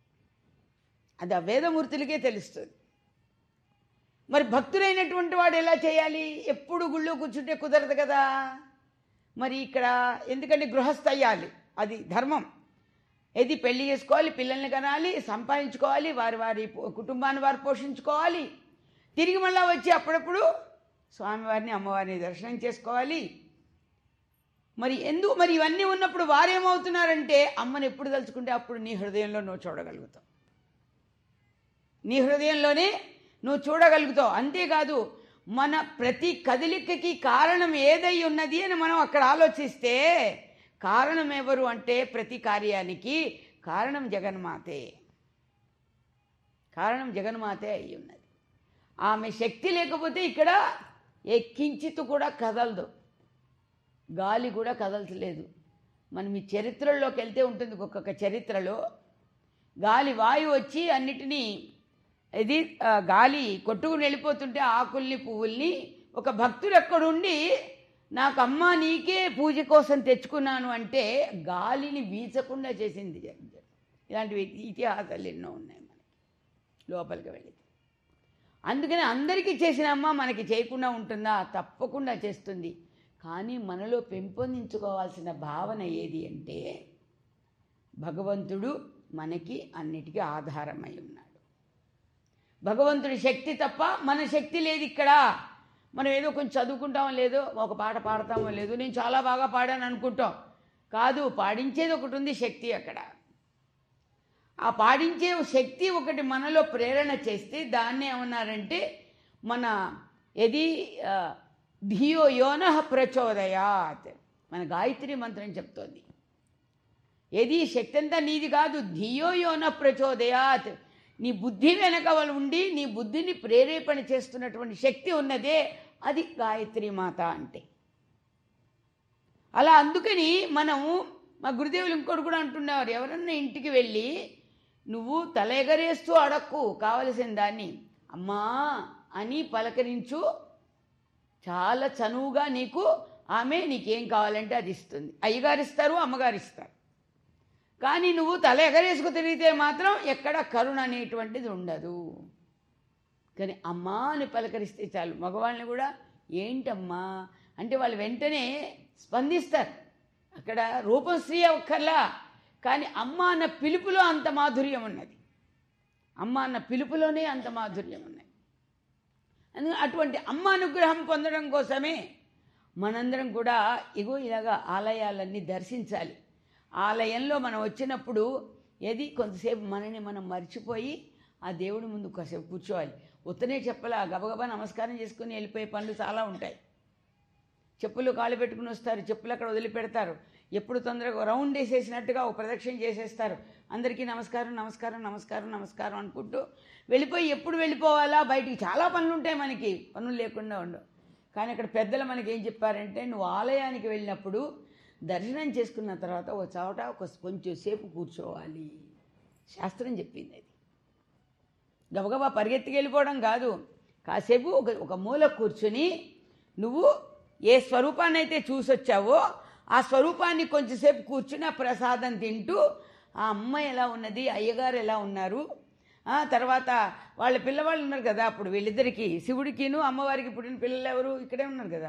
అది ఆ వేదమూర్తులకే తెలుస్తుంది మరి భక్తులైనటువంటి వాడు ఎలా చేయాలి ఎప్పుడు గుళ్ళో కూర్చుంటే కుదరదు కదా మరి ఇక్కడ ఎందుకంటే గృహస్థ అయ్యాలి అది ధర్మం ఏది పెళ్లి చేసుకోవాలి పిల్లల్ని కనాలి సంపాదించుకోవాలి వారి వారి పో- కుటుంబాన్ని వారు పోషించుకోవాలి తిరిగి మళ్ళా వచ్చి అప్పుడప్పుడు స్వామివారిని అమ్మవారిని దర్శనం చేసుకోవాలి మరి ఎందుకు మరి ఇవన్నీ ఉన్నప్పుడు వారేమవుతున్నారంటే అమ్మని ఎప్పుడు తలుచుకుంటే అప్పుడు నీ హృదయంలో నువ్వు చూడగలుగుతావు నీ హృదయంలోనే నువ్వు చూడగలుగుతావు అంతేకాదు మన ప్రతి కదలికకి కారణం ఏదై ఉన్నది అని మనం అక్కడ ఆలోచిస్తే కారణం ఎవరు అంటే ప్రతి కార్యానికి కారణం జగన్మాతే కారణం జగన్మాతే అయి ఉన్నది ఆమె శక్తి లేకపోతే ఇక్కడ ఎక్కించితు కూడా కదలదు గాలి కూడా కదల్చలేదు మనం ఈ చరిత్రల్లోకి వెళ్తే ఉంటుంది ఒక్కొక్క చరిత్రలో గాలి వాయువు వచ్చి అన్నిటినీ ఇది ఆ, గాలి కొట్టుకుని వెళ్ళిపోతుంటే ఆకుల్ని పువ్వుల్ని ఒక భక్తుడు ఎక్కడుండి నాకు అమ్మ నీకే పూజ కోసం తెచ్చుకున్నాను అంటే గాలిని వీచకుండా చేసింది ఇలాంటివి ఇతిహాసాలు ఎన్నో ఉన్నాయి మనకి లోపలికి వెళ్ళి అందుకని అందరికీ చేసిన అమ్మ మనకి చేయకుండా ఉంటుందా తప్పకుండా చేస్తుంది కానీ మనలో పెంపొందించుకోవాల్సిన భావన ఏది అంటే భగవంతుడు మనకి అన్నిటికీ ఆధారమై ఉన్నాడు భగవంతుడి శక్తి తప్ప మన శక్తి లేదు ఇక్కడ మనం ఏదో కొంచెం చదువుకుంటామో లేదో ఒక పాట పాడతామో లేదో నేను చాలా బాగా పాడాను అనుకుంటాం కాదు పాడించేది ఒకటి ఉంది శక్తి అక్కడ ఆ పాడించే శక్తి ఒకటి మనలో ప్రేరణ చేస్తే దాన్ని ఏమన్నారంటే మన ఎది ఆ, ధియో యోన ప్రచోదయాత్ మన గాయత్రి మంత్రం చెప్తోంది ఏది శక్తి అంతా నీది కాదు ధియో యోన ప్రచోదయాత్ నీ బుద్ధి వెనక వాళ్ళు ఉండి నీ బుద్ధిని ప్రేరేపణ చేస్తున్నటువంటి శక్తి ఉన్నదే అది గాయత్రి మాత అంటే అలా అందుకని మనం మా గురుదేవులు ఇంకోటి కూడా అంటున్నారు ఎవరన్నా ఇంటికి వెళ్ళి నువ్వు తల ఎగరేస్తూ అడక్కు కావలసిన దాన్ని అమ్మా అని పలకరించు చాలా చనువుగా నీకు ఆమె నీకేం కావాలంటే అది ఇస్తుంది అయ్యగారు ఇస్తారు అమ్మగారు ఇస్తారు కానీ నువ్వు తల ఎగరేసుకు తిరిగితే మాత్రం ఎక్కడ కరుణ అనేటువంటిది ఉండదు కానీ అమ్మా అని పలకరిస్తే చాలు మగవాళ్ళని కూడా ఏంటమ్మా అంటే వాళ్ళు వెంటనే స్పందిస్తారు అక్కడ రూపం స్త్రీ ఒక్కర్లా కానీ అమ్మ అన్న పిలుపులో అంత మాధుర్యం ఉన్నది అమ్మ అన్న పిలుపులోనే అంత మాధుర్యం ఉన్నది అందుకని అటువంటి అమ్మ అనుగ్రహం పొందడం కోసమే మనందరం కూడా ఇగో ఇలాగా ఆలయాలన్నీ దర్శించాలి ఆలయంలో మనం వచ్చినప్పుడు ఏది కొంతసేపు మనని మనం మర్చిపోయి ఆ దేవుడి ముందు కాసేపు కూర్చోవాలి ఉత్తనే చెప్పలా గబగబా నమస్కారం చేసుకుని వెళ్ళిపోయే పనులు చాలా ఉంటాయి చెప్పులు కాళ్ళు పెట్టుకుని వస్తారు చెప్పులు అక్కడ వదిలిపెడతారు ఎప్పుడు తొందరగా రౌండ్ వేసేసినట్టుగా ఒక ప్రదక్షిణ చేసేస్తారు అందరికీ నమస్కారం నమస్కారం నమస్కారం నమస్కారం అనుకుంటూ వెళ్ళిపోయి ఎప్పుడు వెళ్ళిపోవాలా బయటికి చాలా పనులు ఉంటాయి మనకి పనులు లేకుండా ఉండవు కానీ అక్కడ పెద్దలు మనకి ఏం చెప్పారంటే నువ్వు ఆలయానికి వెళ్ళినప్పుడు దర్శనం చేసుకున్న తర్వాత ఒక చోట ఒక కొంచెం సేపు కూర్చోవాలి శాస్త్రం చెప్పింది అది గబగబా పరిగెత్తికి వెళ్ళిపోవడం కాదు కాసేపు ఒక ఒక మూల కూర్చుని నువ్వు ఏ స్వరూపాన్ని అయితే చూసొచ్చావో ఆ స్వరూపాన్ని కొంచెంసేపు కూర్చుని ఆ ప్రసాదం తింటూ ఆ అమ్మ ఎలా ఉన్నది అయ్యగారు ఎలా ఉన్నారు ఆ తర్వాత వాళ్ళ పిల్లవాళ్ళు ఉన్నారు కదా అప్పుడు వీళ్ళిద్దరికి శివుడికిను అమ్మవారికి పుట్టిన పిల్లలు ఎవరు ఇక్కడే ఉన్నారు కదా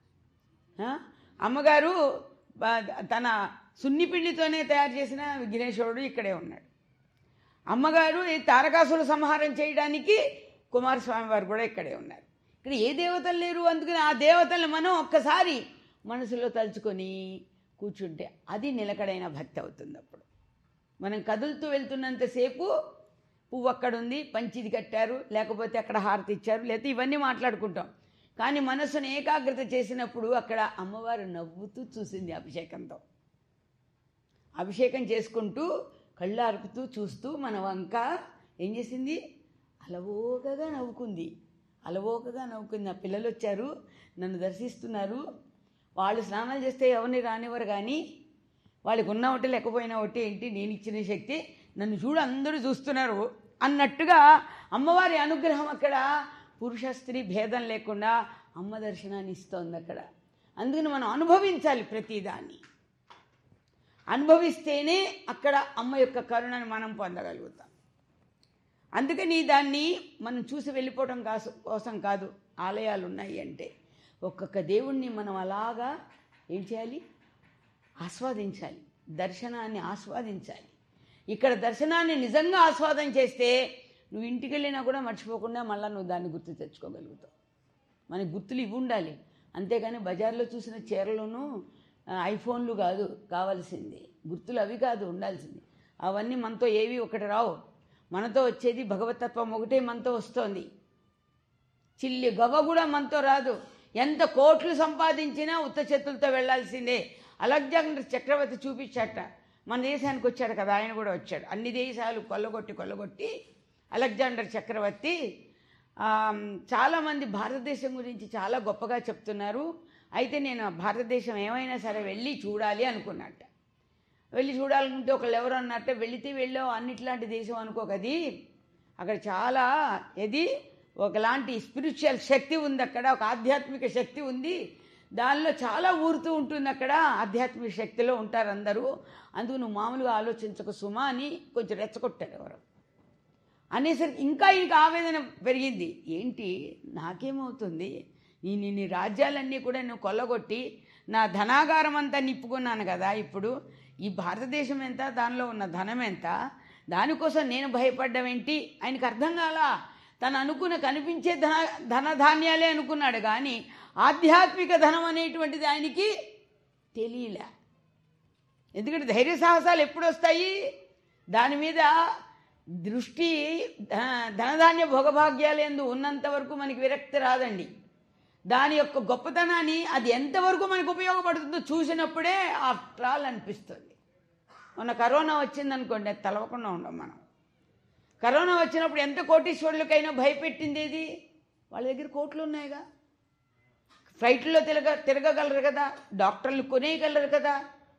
ఆ? అమ్మగారు బా- తన సున్నిపిండితోనే తయారు చేసిన విఘ్నేశ్వరుడు ఇక్కడే ఉన్నాడు అమ్మగారు ఈ తారకాసుర సంహారం చేయడానికి కుమారస్వామి వారు కూడా ఇక్కడే ఉన్నారు ఇక్కడ ఏ దేవతలు లేరు అందుకని ఆ దేవతల్ని మనం ఒక్కసారి మనసులో తలుచుకొని కూర్చుంటే అది నిలకడైన భక్తి అవుతుంది అప్పుడు మనం కదులుతూ వెళ్తున్నంతసేపు పువ్వు అక్కడ ఉంది పంచిది కట్టారు లేకపోతే అక్కడ హారతి ఇచ్చారు లేకపోతే ఇవన్నీ మాట్లాడుకుంటాం కానీ మనసును ఏకాగ్రత చేసినప్పుడు అక్కడ అమ్మవారు నవ్వుతూ చూసింది అభిషేకంతో అభిషేకం చేసుకుంటూ కళ్ళు అరుపుతూ చూస్తూ మన వంక ఏం చేసింది అలవోకగా నవ్వుకుంది అలవోకగా నవ్వుకుంది నా పిల్లలు వచ్చారు నన్ను దర్శిస్తున్నారు వాళ్ళు స్నానాలు చేస్తే ఎవరిని రానివ్వరు కానీ వాళ్ళకి ఉన్న ఒకటి లేకపోయినా ఒకటి ఏంటి నేను ఇచ్చిన శక్తి నన్ను చూడు అందరూ చూస్తున్నారు అన్నట్టుగా అమ్మవారి అనుగ్రహం అక్కడ పురుష స్త్రీ భేదం లేకుండా అమ్మ దర్శనాన్ని ఇస్తోంది అక్కడ అందుకని మనం అనుభవించాలి ప్రతిదాన్ని అనుభవిస్తేనే అక్కడ అమ్మ యొక్క కరుణను మనం పొందగలుగుతాం అందుకని దాన్ని మనం చూసి వెళ్ళిపోవడం కాసు కోసం కాదు ఆలయాలు ఉన్నాయి అంటే ఒక్కొక్క దేవుణ్ణి మనం అలాగా ఏం చేయాలి ఆస్వాదించాలి దర్శనాన్ని ఆస్వాదించాలి ఇక్కడ దర్శనాన్ని నిజంగా ఆస్వాదం చేస్తే నువ్వు ఇంటికి వెళ్ళినా కూడా మర్చిపోకుండా మళ్ళీ నువ్వు దాన్ని గుర్తు తెచ్చుకోగలుగుతావు మనకి గుర్తులు ఇవి ఉండాలి అంతేగాని బజార్లో చూసిన చీరలోనూ ఆ, ఐఫోన్లు కాదు కావాల్సింది గుర్తులు అవి కాదు ఉండాల్సింది అవన్నీ మనతో ఏవి ఒకటి రావు మనతో వచ్చేది భగవతత్వం ఒకటే మనతో వస్తోంది చిల్లి గవ్వ కూడా మనతో రాదు ఎంత కోట్లు సంపాదించినా ఉత్త చేతులతో వెళ్ళాల్సిందే అలెగ్జాండర్ చక్రవర్తి చూపించాట మన దేశానికి వచ్చాడు కదా ఆయన కూడా వచ్చాడు అన్ని దేశాలు కొల్లగొట్టి కొల్లగొట్టి అలెగ్జాండర్ చక్రవర్తి ఆ, చాలామంది భారతదేశం గురించి చాలా గొప్పగా చెప్తున్నారు అయితే నేను భారతదేశం ఏమైనా సరే వెళ్ళి చూడాలి అనుకున్నట్ట వెళ్ళి చూడాలనుకుంటే ఒకళ్ళు ఎవరు అన్నట్ట వెళితే వెళ్ళావు అన్నిట్లాంటి దేశం అనుకోకది అక్కడ చాలా ఇది ఒకలాంటి స్పిరిచువల్ శక్తి ఉంది అక్కడ ఒక ఆధ్యాత్మిక శక్తి ఉంది దానిలో చాలా ఊరుతూ ఉంటుంది అక్కడ ఆధ్యాత్మిక శక్తిలో ఉంటారు అందరూ అందుకు నువ్వు మామూలుగా ఆలోచించక సుమా అని కొంచెం రెచ్చగొట్టారు ఎవరు అనేసరికి ఇంకా ఇంకా ఆవేదన పెరిగింది ఏంటి నాకేమవుతుంది నేను ఇన్ని రాజ్యాలన్నీ కూడా నువ్వు కొల్లగొట్టి నా ధనాగారం అంతా నిప్పుకున్నాను కదా ఇప్పుడు ఈ భారతదేశం ఎంత దానిలో ఉన్న ధనం ఎంత దానికోసం నేను భయపడ్డం ఏంటి ఆయనకు అర్థం కాలా తను అనుకున్న కనిపించే ధన ధనధాన్యాలే అనుకున్నాడు కానీ ఆధ్యాత్మిక ధనం అనేటువంటిది ఆయనకి తెలియలే ఎందుకంటే ధైర్య సాహసాలు ఎప్పుడు వస్తాయి దాని మీద దృష్టి ధ- ధనధాన్య భోగభాగ్యాలు ఎందు ఉన్నంత వరకు మనకి విరక్తి రాదండి దాని యొక్క గొప్పతనాన్ని అది ఎంతవరకు మనకు ఉపయోగపడుతుందో చూసినప్పుడే ఆఫ్టర్ ఆల్ అనిపిస్తుంది మొన్న కరోనా వచ్చిందనుకోండి అది తలవకుండా ఉండం మనం కరోనా వచ్చినప్పుడు ఎంత కోటీశ్వరులకైనా భయపెట్టింది ఏది వాళ్ళ దగ్గర కోట్లు ఉన్నాయిగా ఫ్లైట్లో తిరగ తిరగగలరు కదా డాక్టర్లు కొనేయగలరు కదా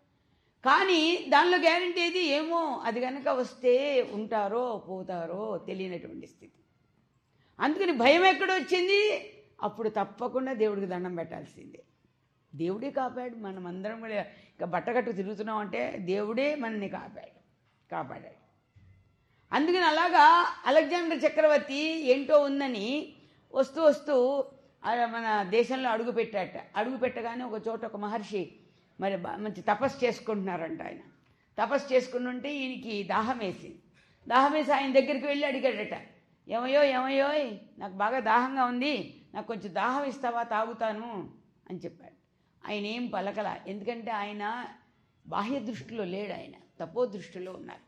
కానీ దానిలో గ్యారంటీ ఏది ఏమో అది కనుక వస్తే ఉంటారో పోతారో తెలియనటువంటి స్థితి అందుకని భయం ఎక్కడ వచ్చింది అప్పుడు తప్పకుండా దేవుడికి దండం పెట్టాల్సిందే దేవుడే కాపాడు మనం అందరం కూడా ఇక బట్టకట్టు తిరుగుతున్నాం అంటే దేవుడే మనల్ని కాపాడు కాపాడాడు అందుకని అలాగా అలెగ్జాండర్ చక్రవర్తి ఏంటో ఉందని వస్తూ వస్తూ ఆ మన దేశంలో అడుగు పెట్టాట అడుగు పెట్టగానే ఒక చోట ఒక మహర్షి మరి బా- మంచి తపస్సు చేసుకుంటున్నారంట ఆయన తపస్సు చేసుకుంటుంటే ఈయనకి దాహం వేసింది దాహం వేసి ఆయన దగ్గరికి వెళ్ళి అడిగాడట ఏమయ్యో ఏమయ్యోయ్ నాకు బాగా దాహంగా ఉంది నాకు కొంచెం దాహం ఇస్తావా తాగుతాను అని చెప్పాడు ఆయన ఏం పలకల ఎందుకంటే ఆయన బాహ్య దృష్టిలో లేడు ఆయన తపో దృష్టిలో ఉన్నారు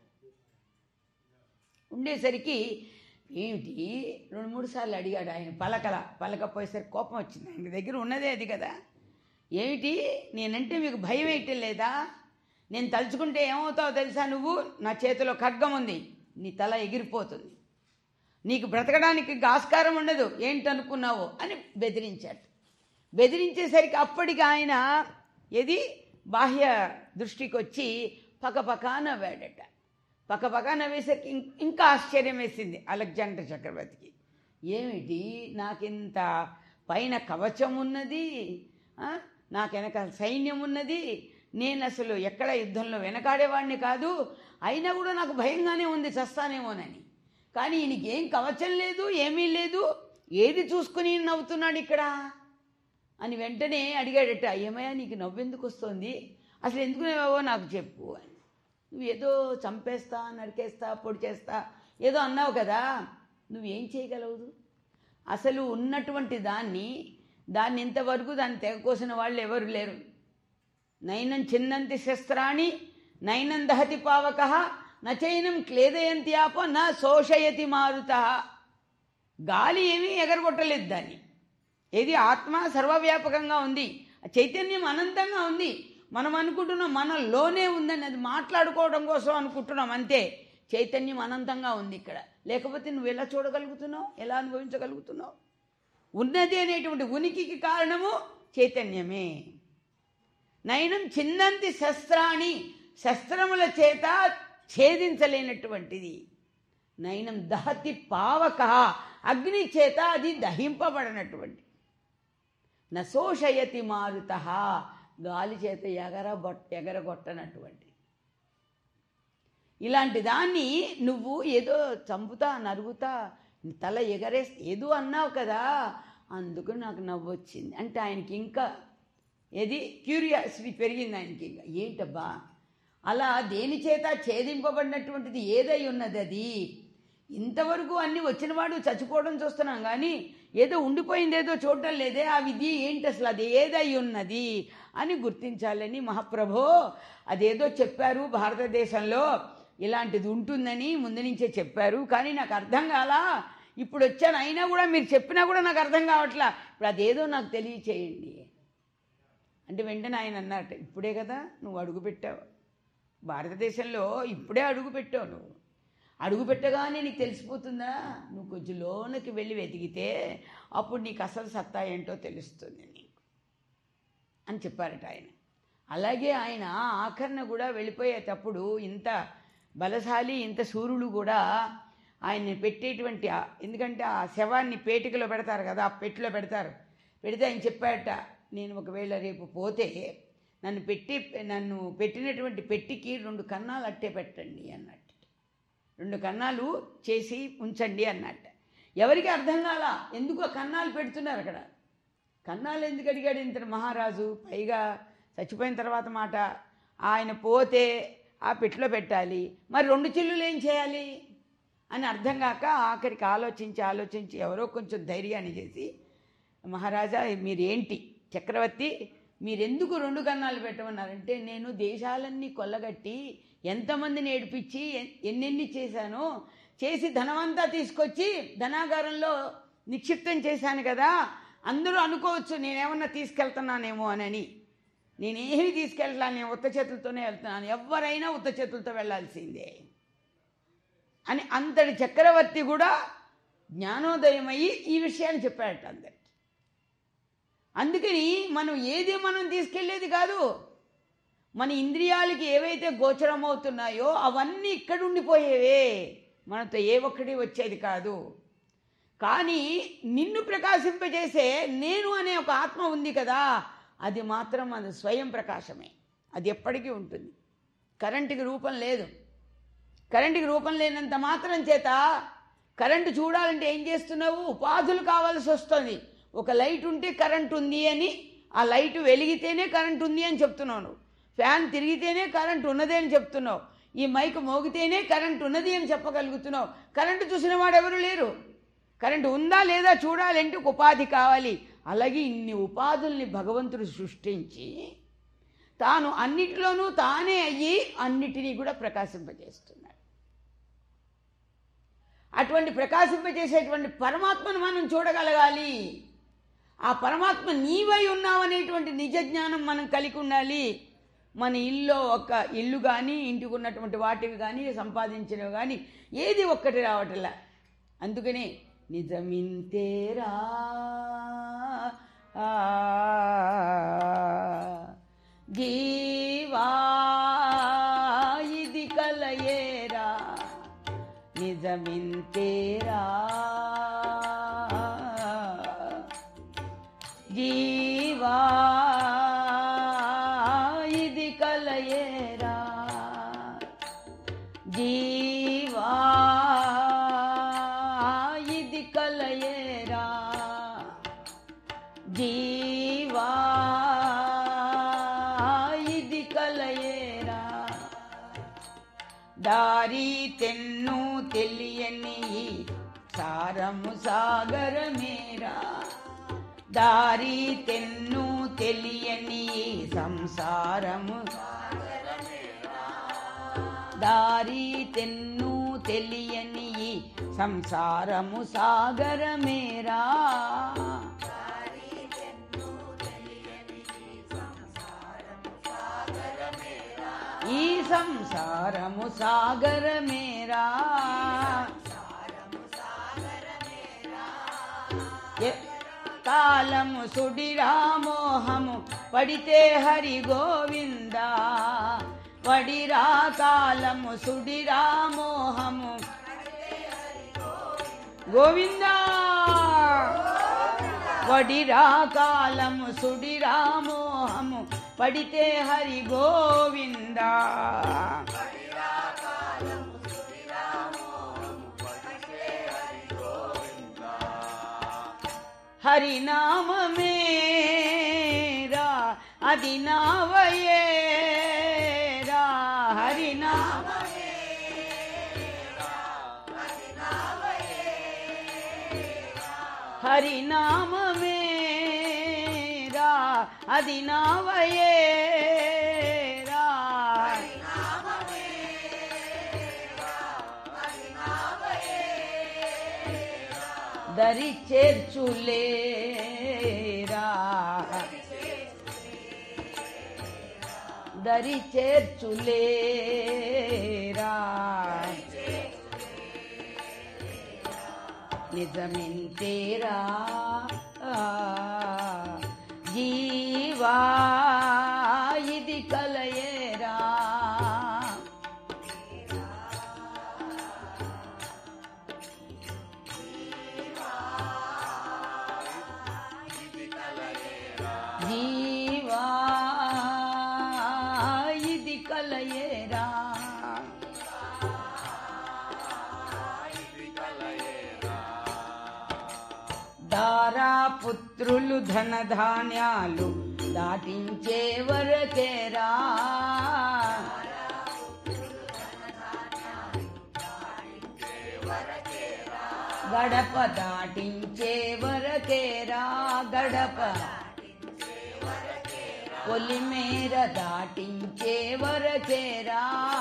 ఉండేసరికి ఏమిటి రెండు మూడు సార్లు అడిగాడు ఆయన పలకల పలకపోయేసరికి కోపం వచ్చింది ఆయన దగ్గర ఉన్నదే అది కదా ఏమిటి నేనంటే మీకు భయం వేయటం లేదా నేను తలుచుకుంటే ఏమవుతావో తెలుసా నువ్వు నా చేతిలో ఖడ్గం ఉంది నీ తల ఎగిరిపోతుంది నీకు బ్రతకడానికి ఇంకా ఆస్కారం ఉండదు ఏంటనుకున్నావు అని బెదిరించాడు బెదిరించేసరికి అప్పటికి ఆయన ఏది బాహ్య దృష్టికి వచ్చి పకపక నవ్వాడట పకపక నవ్వేసరికి ఇం- ఇంకా ఆశ్చర్యం వేసింది అలెగ్జాండర్ చక్రవర్తికి ఏమిటి నాకింత పైన కవచం ఉన్నది ఆ? నాకు వెనక సైన్యం ఉన్నది నేను అసలు ఎక్కడ యుద్ధంలో వెనకాడేవాడిని కాదు అయినా కూడా నాకు భయంగానే ఉంది చస్తానేమోనని కానీ ఈయనకి ఏం కవచం లేదు ఏమీ లేదు ఏది చూసుకుని నవ్వుతున్నాడు ఇక్కడ అని వెంటనే అడిగాడట ఏమయ్యా నీకు నవ్వెందుకు వస్తుంది అసలు ఎందుకు నవ్వావో నాకు చెప్పు అని నువ్వు ఏదో చంపేస్తా నరికేస్తా పొడి చేస్తా ఏదో అన్నావు కదా నువ్వేం చేయగలవు అసలు ఉన్నటువంటి దాన్ని దాన్ని ఇంతవరకు దాన్ని తెగకోసిన వాళ్ళు ఎవరు లేరు నైనం చిన్నంతి శస్త్రాణి నైనం దహతి పావక నచైనం క్లేదయంతి ఆప నా శోషయతి మారుత గాలి ఏమీ ఎగరగొట్టలేదు దాన్ని ఏది ఆత్మ సర్వవ్యాపకంగా ఉంది ఆ చైతన్యం అనంతంగా ఉంది మనం అనుకుంటున్నాం మనలోనే ఉందని అది మాట్లాడుకోవడం కోసం అనుకుంటున్నాం అంతే చైతన్యం అనంతంగా ఉంది ఇక్కడ లేకపోతే నువ్వు ఎలా చూడగలుగుతున్నావు ఎలా అనుభవించగలుగుతున్నావు ఉన్నది అనేటువంటి ఉనికికి కారణము చైతన్యమే నయనం చిన్నంతి శస్త్రాణి శస్త్రముల చేత ఛేదించలేనటువంటిది నయనం దహతి పావక అగ్ని చేత అది దహింపబడినటువంటి నశోషయతి మారుత గాలి చేత ఎగరగొట్ ఎగరగొట్టనటువంటి ఇలాంటి దాన్ని నువ్వు ఏదో చంపుతా నరుగుతా తల ఎగరే ఏదో అన్నావు కదా అందుకు నాకు నవ్వు వచ్చింది అంటే ఆయనకి ఇంకా ఏది క్యూరియాసిటీ పెరిగింది ఆయనకి ఇంకా ఏంటబ్బా అలా దేని చేత ఛేదింపబడినటువంటిది ఏదై ఉన్నది అది ఇంతవరకు అన్ని వచ్చినవాడు చచ్చిపోవడం చూస్తున్నాం కానీ ఏదో ఉండిపోయింది ఏదో చూడటం లేదే ఆ విధి ఏంటి అసలు అది ఏదై ఉన్నది అని గుర్తించాలని మహాప్రభో అదేదో చెప్పారు భారతదేశంలో ఇలాంటిది ఉంటుందని ముందు నుంచే చెప్పారు కానీ నాకు అర్థం కాలా ఇప్పుడు వచ్చాను అయినా కూడా మీరు చెప్పినా కూడా నాకు అర్థం కావట్లా ఇప్పుడు అదేదో నాకు తెలియచేయండి అంటే వెంటనే ఆయన అన్నట్టు ఇప్పుడే కదా నువ్వు అడుగు పెట్టావు భారతదేశంలో ఇప్పుడే అడుగు పెట్టావు నువ్వు అడుగు పెట్టగానే నీకు తెలిసిపోతుందా నువ్వు కొంచెం లోనికి వెళ్ళి వెతికితే అప్పుడు నీకు అసలు సత్తా ఏంటో తెలుస్తుంది నీకు అని చెప్పారట ఆయన అలాగే ఆయన ఆఖరణ కూడా వెళ్ళిపోయేటప్పుడు ఇంత బలశాలి ఇంత సూర్యుడు కూడా ఆయన్ని పెట్టేటువంటి ఆ- ఎందుకంటే ఆ శవాన్ని పేటికలో పెడతారు కదా ఆ పెట్టిలో పెడతారు పెడితే ఆయన చెప్పాడట నేను ఒకవేళ రేపు పోతే నన్ను పెట్టి నన్ను పెట్టినటువంటి పెట్టికి రెండు కన్నాలు అట్టే పెట్టండి అన్నట్టు రెండు కన్నాలు చేసి ఉంచండి అన్నట్ట ఎవరికి అర్థం కాల ఎందుకు ఆ కన్నాలు పెడుతున్నారు అక్కడ కన్నాలు ఎందుకు అడిగాడు ఇంత మహారాజు పైగా చచ్చిపోయిన తర్వాత మాట ఆయన పోతే ఆ పెట్టులో పెట్టాలి మరి రెండు చిల్లులు ఏం చేయాలి అని అర్థం కాక ఆఖరికి ఆలోచించి ఆలోచించి ఎవరో కొంచెం ధైర్యాన్ని చేసి మహారాజా మీరేంటి చక్రవర్తి మీరెందుకు రెండు కన్నాలు పెట్టమన్నారంటే నేను దేశాలన్నీ కొల్లగట్టి ఎంతమందిని ఏడిపించి ఎన్- ఎన్నెన్ని చేశానో చేసి ధనమంతా తీసుకొచ్చి ధనాగారంలో నిక్షిప్తం చేశాను కదా అందరూ అనుకోవచ్చు నేనేమన్నా తీసుకెళ్తున్నానేమో అనని నేనేమి తీసుకెళ్ళాను నేను ఉత్త చేతులతోనే వెళ్తున్నాను ఎవరైనా ఉత్త చేతులతో వెళ్ళాల్సిందే అని అంతటి చక్రవర్తి కూడా జ్ఞానోదయమయ్యి ఈ విషయాన్ని చెప్పాడట అందరికి అందుకని మనం ఏది మనం తీసుకెళ్లేది కాదు మన ఇంద్రియాలకి ఏవైతే గోచరమవుతున్నాయో అవన్నీ ఇక్కడ ఉండిపోయేవే మనతో ఏ ఒక్కటి వచ్చేది కాదు కానీ నిన్ను ప్రకాశింపజేసే నేను అనే ఒక ఆత్మ ఉంది కదా అది మాత్రం అది స్వయం ప్రకాశమే అది ఎప్పటికీ ఉంటుంది కరెంటుకి రూపం లేదు కరెంటుకి రూపం లేనంత మాత్రం చేత కరెంటు చూడాలంటే ఏం చేస్తున్నావు ఉపాధులు కావాల్సి వస్తుంది ఒక లైట్ ఉంటే కరెంట్ ఉంది అని ఆ లైట్ వెలిగితేనే కరెంట్ ఉంది అని చెప్తున్నావు నువ్వు. ఫ్యాన్ తిరిగితేనే కరెంట్ ఉన్నదే అని చెప్తున్నావు ఈ మైక్ మోగితేనే కరెంట్ ఉన్నది అని చెప్పగలుగుతున్నావు కరెంటు చూసిన వాడు ఎవరు లేరు కరెంటు ఉందా లేదా చూడాలంటే ఒక ఉపాధి కావాలి అలాగే ఇన్ని ఉపాధుల్ని భగవంతుడు సృష్టించి తాను అన్నిటిలోనూ తానే అయ్యి అన్నిటినీ కూడా ప్రకాశింపజేస్తున్నాడు అటువంటి ప్రకాశింపజేసేటువంటి పరమాత్మను మనం చూడగలగాలి ఆ పరమాత్మ నీవై ఉన్నావనేటువంటి నిజ జ్ఞానం మనం కలిగి ఉండాలి మన ఇల్లు ఒక ఇల్లు కానీ ఇంటికి ఉన్నటువంటి వాటివి కానీ సంపాదించినవి కానీ ఏది ఒక్కటి రావట్లే అందుకని నిజమింతేరా ఆ, జీవా ఇది కలయేరా నిజమింతేరా జీవా ఇది కలయేరా జీవా ఇది కలయేరా జీవా ఇది కలయేరా దారి తెన్ను తెలియని ఈ సారము సాగరమేరా దారి తెన్ను తెలియని ఈ సంసారము దారి తెన్ను తెలియని ఈ సంసారము సాగరమేరా ఈ సంసారము సాగరమేరా ఎ- కాలము సుడిరా మోహము పడితే హరి గోవిందా పడిరా కాలము సుడిరా మోహము గోవిందా వడిరా కాలము సుడిరా మోహము పడితే హరి గోవిందా హరినామేరా అది నావయేరా హరినామ హరినామేరా అది నావయేరా దరి చేర్చులేరా దరి చేర్చులేరా నిజమింతేరా జీవా ఇది కలయేరా జీవా ఇది కలయేరా దారా పుత్రులు ధనధాన్యాలు దాటించే వరకేరా గడప దాటించే వరకేరా గడప పొలిమేర దాటించే వరకేరా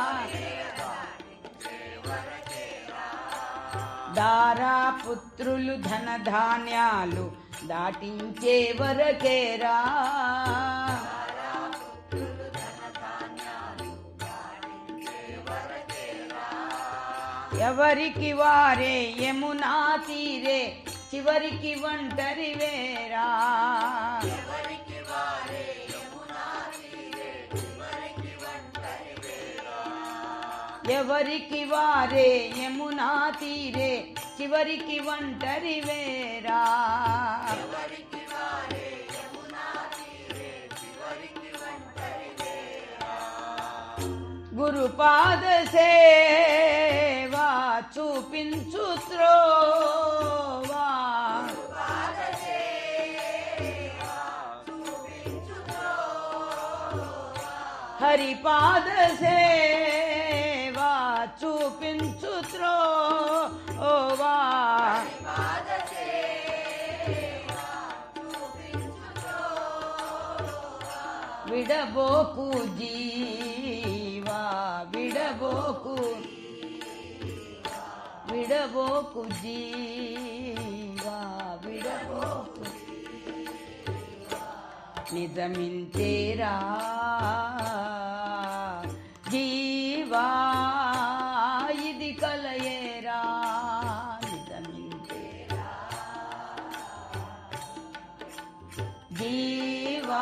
దారా పుత్రులు ధనధాన్యాలు దాటించే వరకేరా ఎవరికి వారే యమునా తీరే చివరికి ఒంటరి వేరా ఎవరికి వారే యమునా తీరే చివరికి ఒంటరి వేరా గురుపాద సేవా చూపించు త్రోవా హరిపాద సేవా చూపించు త్రోవా విడబోకు జీవా విడబోకు విడబోకు జీవా విడబోకు నిజమింతేరా జీవా ఇది కలయేరా నిజమింతేరా జీవా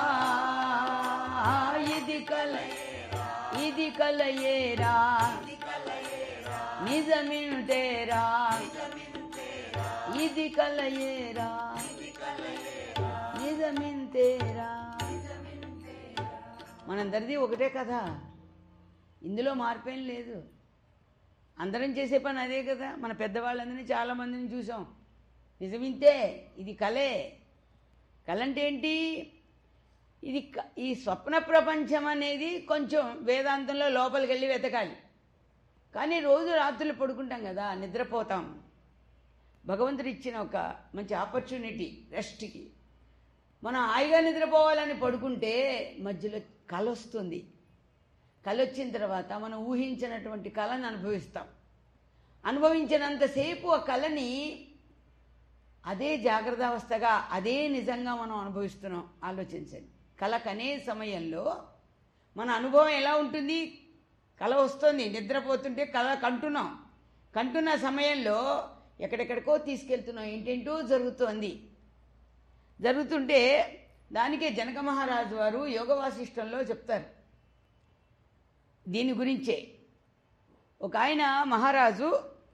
ఇది కల ఇది కలయేరా నిజమింతేరా ఇది కలయేరా నిజమింతేరా మనందరిది ఒకటే కదా ఇందులో మార్పేం లేదు అందరం చేసే పని అదే కదా మన పెద్దవాళ్ళందరినీ చాలామందిని చూసాం నిజమింతే ఇది కలే కళ అంటే ఏంటి ఇది క- ఈ స్వప్న ప్రపంచం అనేది కొంచెం వేదాంతంలో లోపలికి వెళ్ళి వెతకాలి కానీ రోజు రాత్రులు పడుకుంటాం కదా నిద్రపోతాం భగవంతుడు ఇచ్చిన ఒక మంచి ఆపర్చునిటీ రెస్ట్కి మనం హాయిగా నిద్రపోవాలని పడుకుంటే మధ్యలో కళ వస్తుంది కళ వచ్చిన తర్వాత మనం ఊహించినటువంటి కళను అనుభవిస్తాం అనుభవించినంతసేపు ఆ కళని అదే జాగ్రత్తావస్థగా అదే నిజంగా మనం అనుభవిస్తున్నాం ఆలోచించండి కళ కనే సమయంలో మన అనుభవం ఎలా ఉంటుంది కళ వస్తుంది నిద్రపోతుంటే కళ కంటున్నాం కంటున్న సమయంలో ఎక్కడెక్కడికో తీసుకెళ్తున్నాం ఏంటేంటో జరుగుతోంది జరుగుతుంటే దానికే జనక మహారాజు వారు యోగ వాసిష్టంలో చెప్తారు దీని గురించే ఒక ఆయన మహారాజు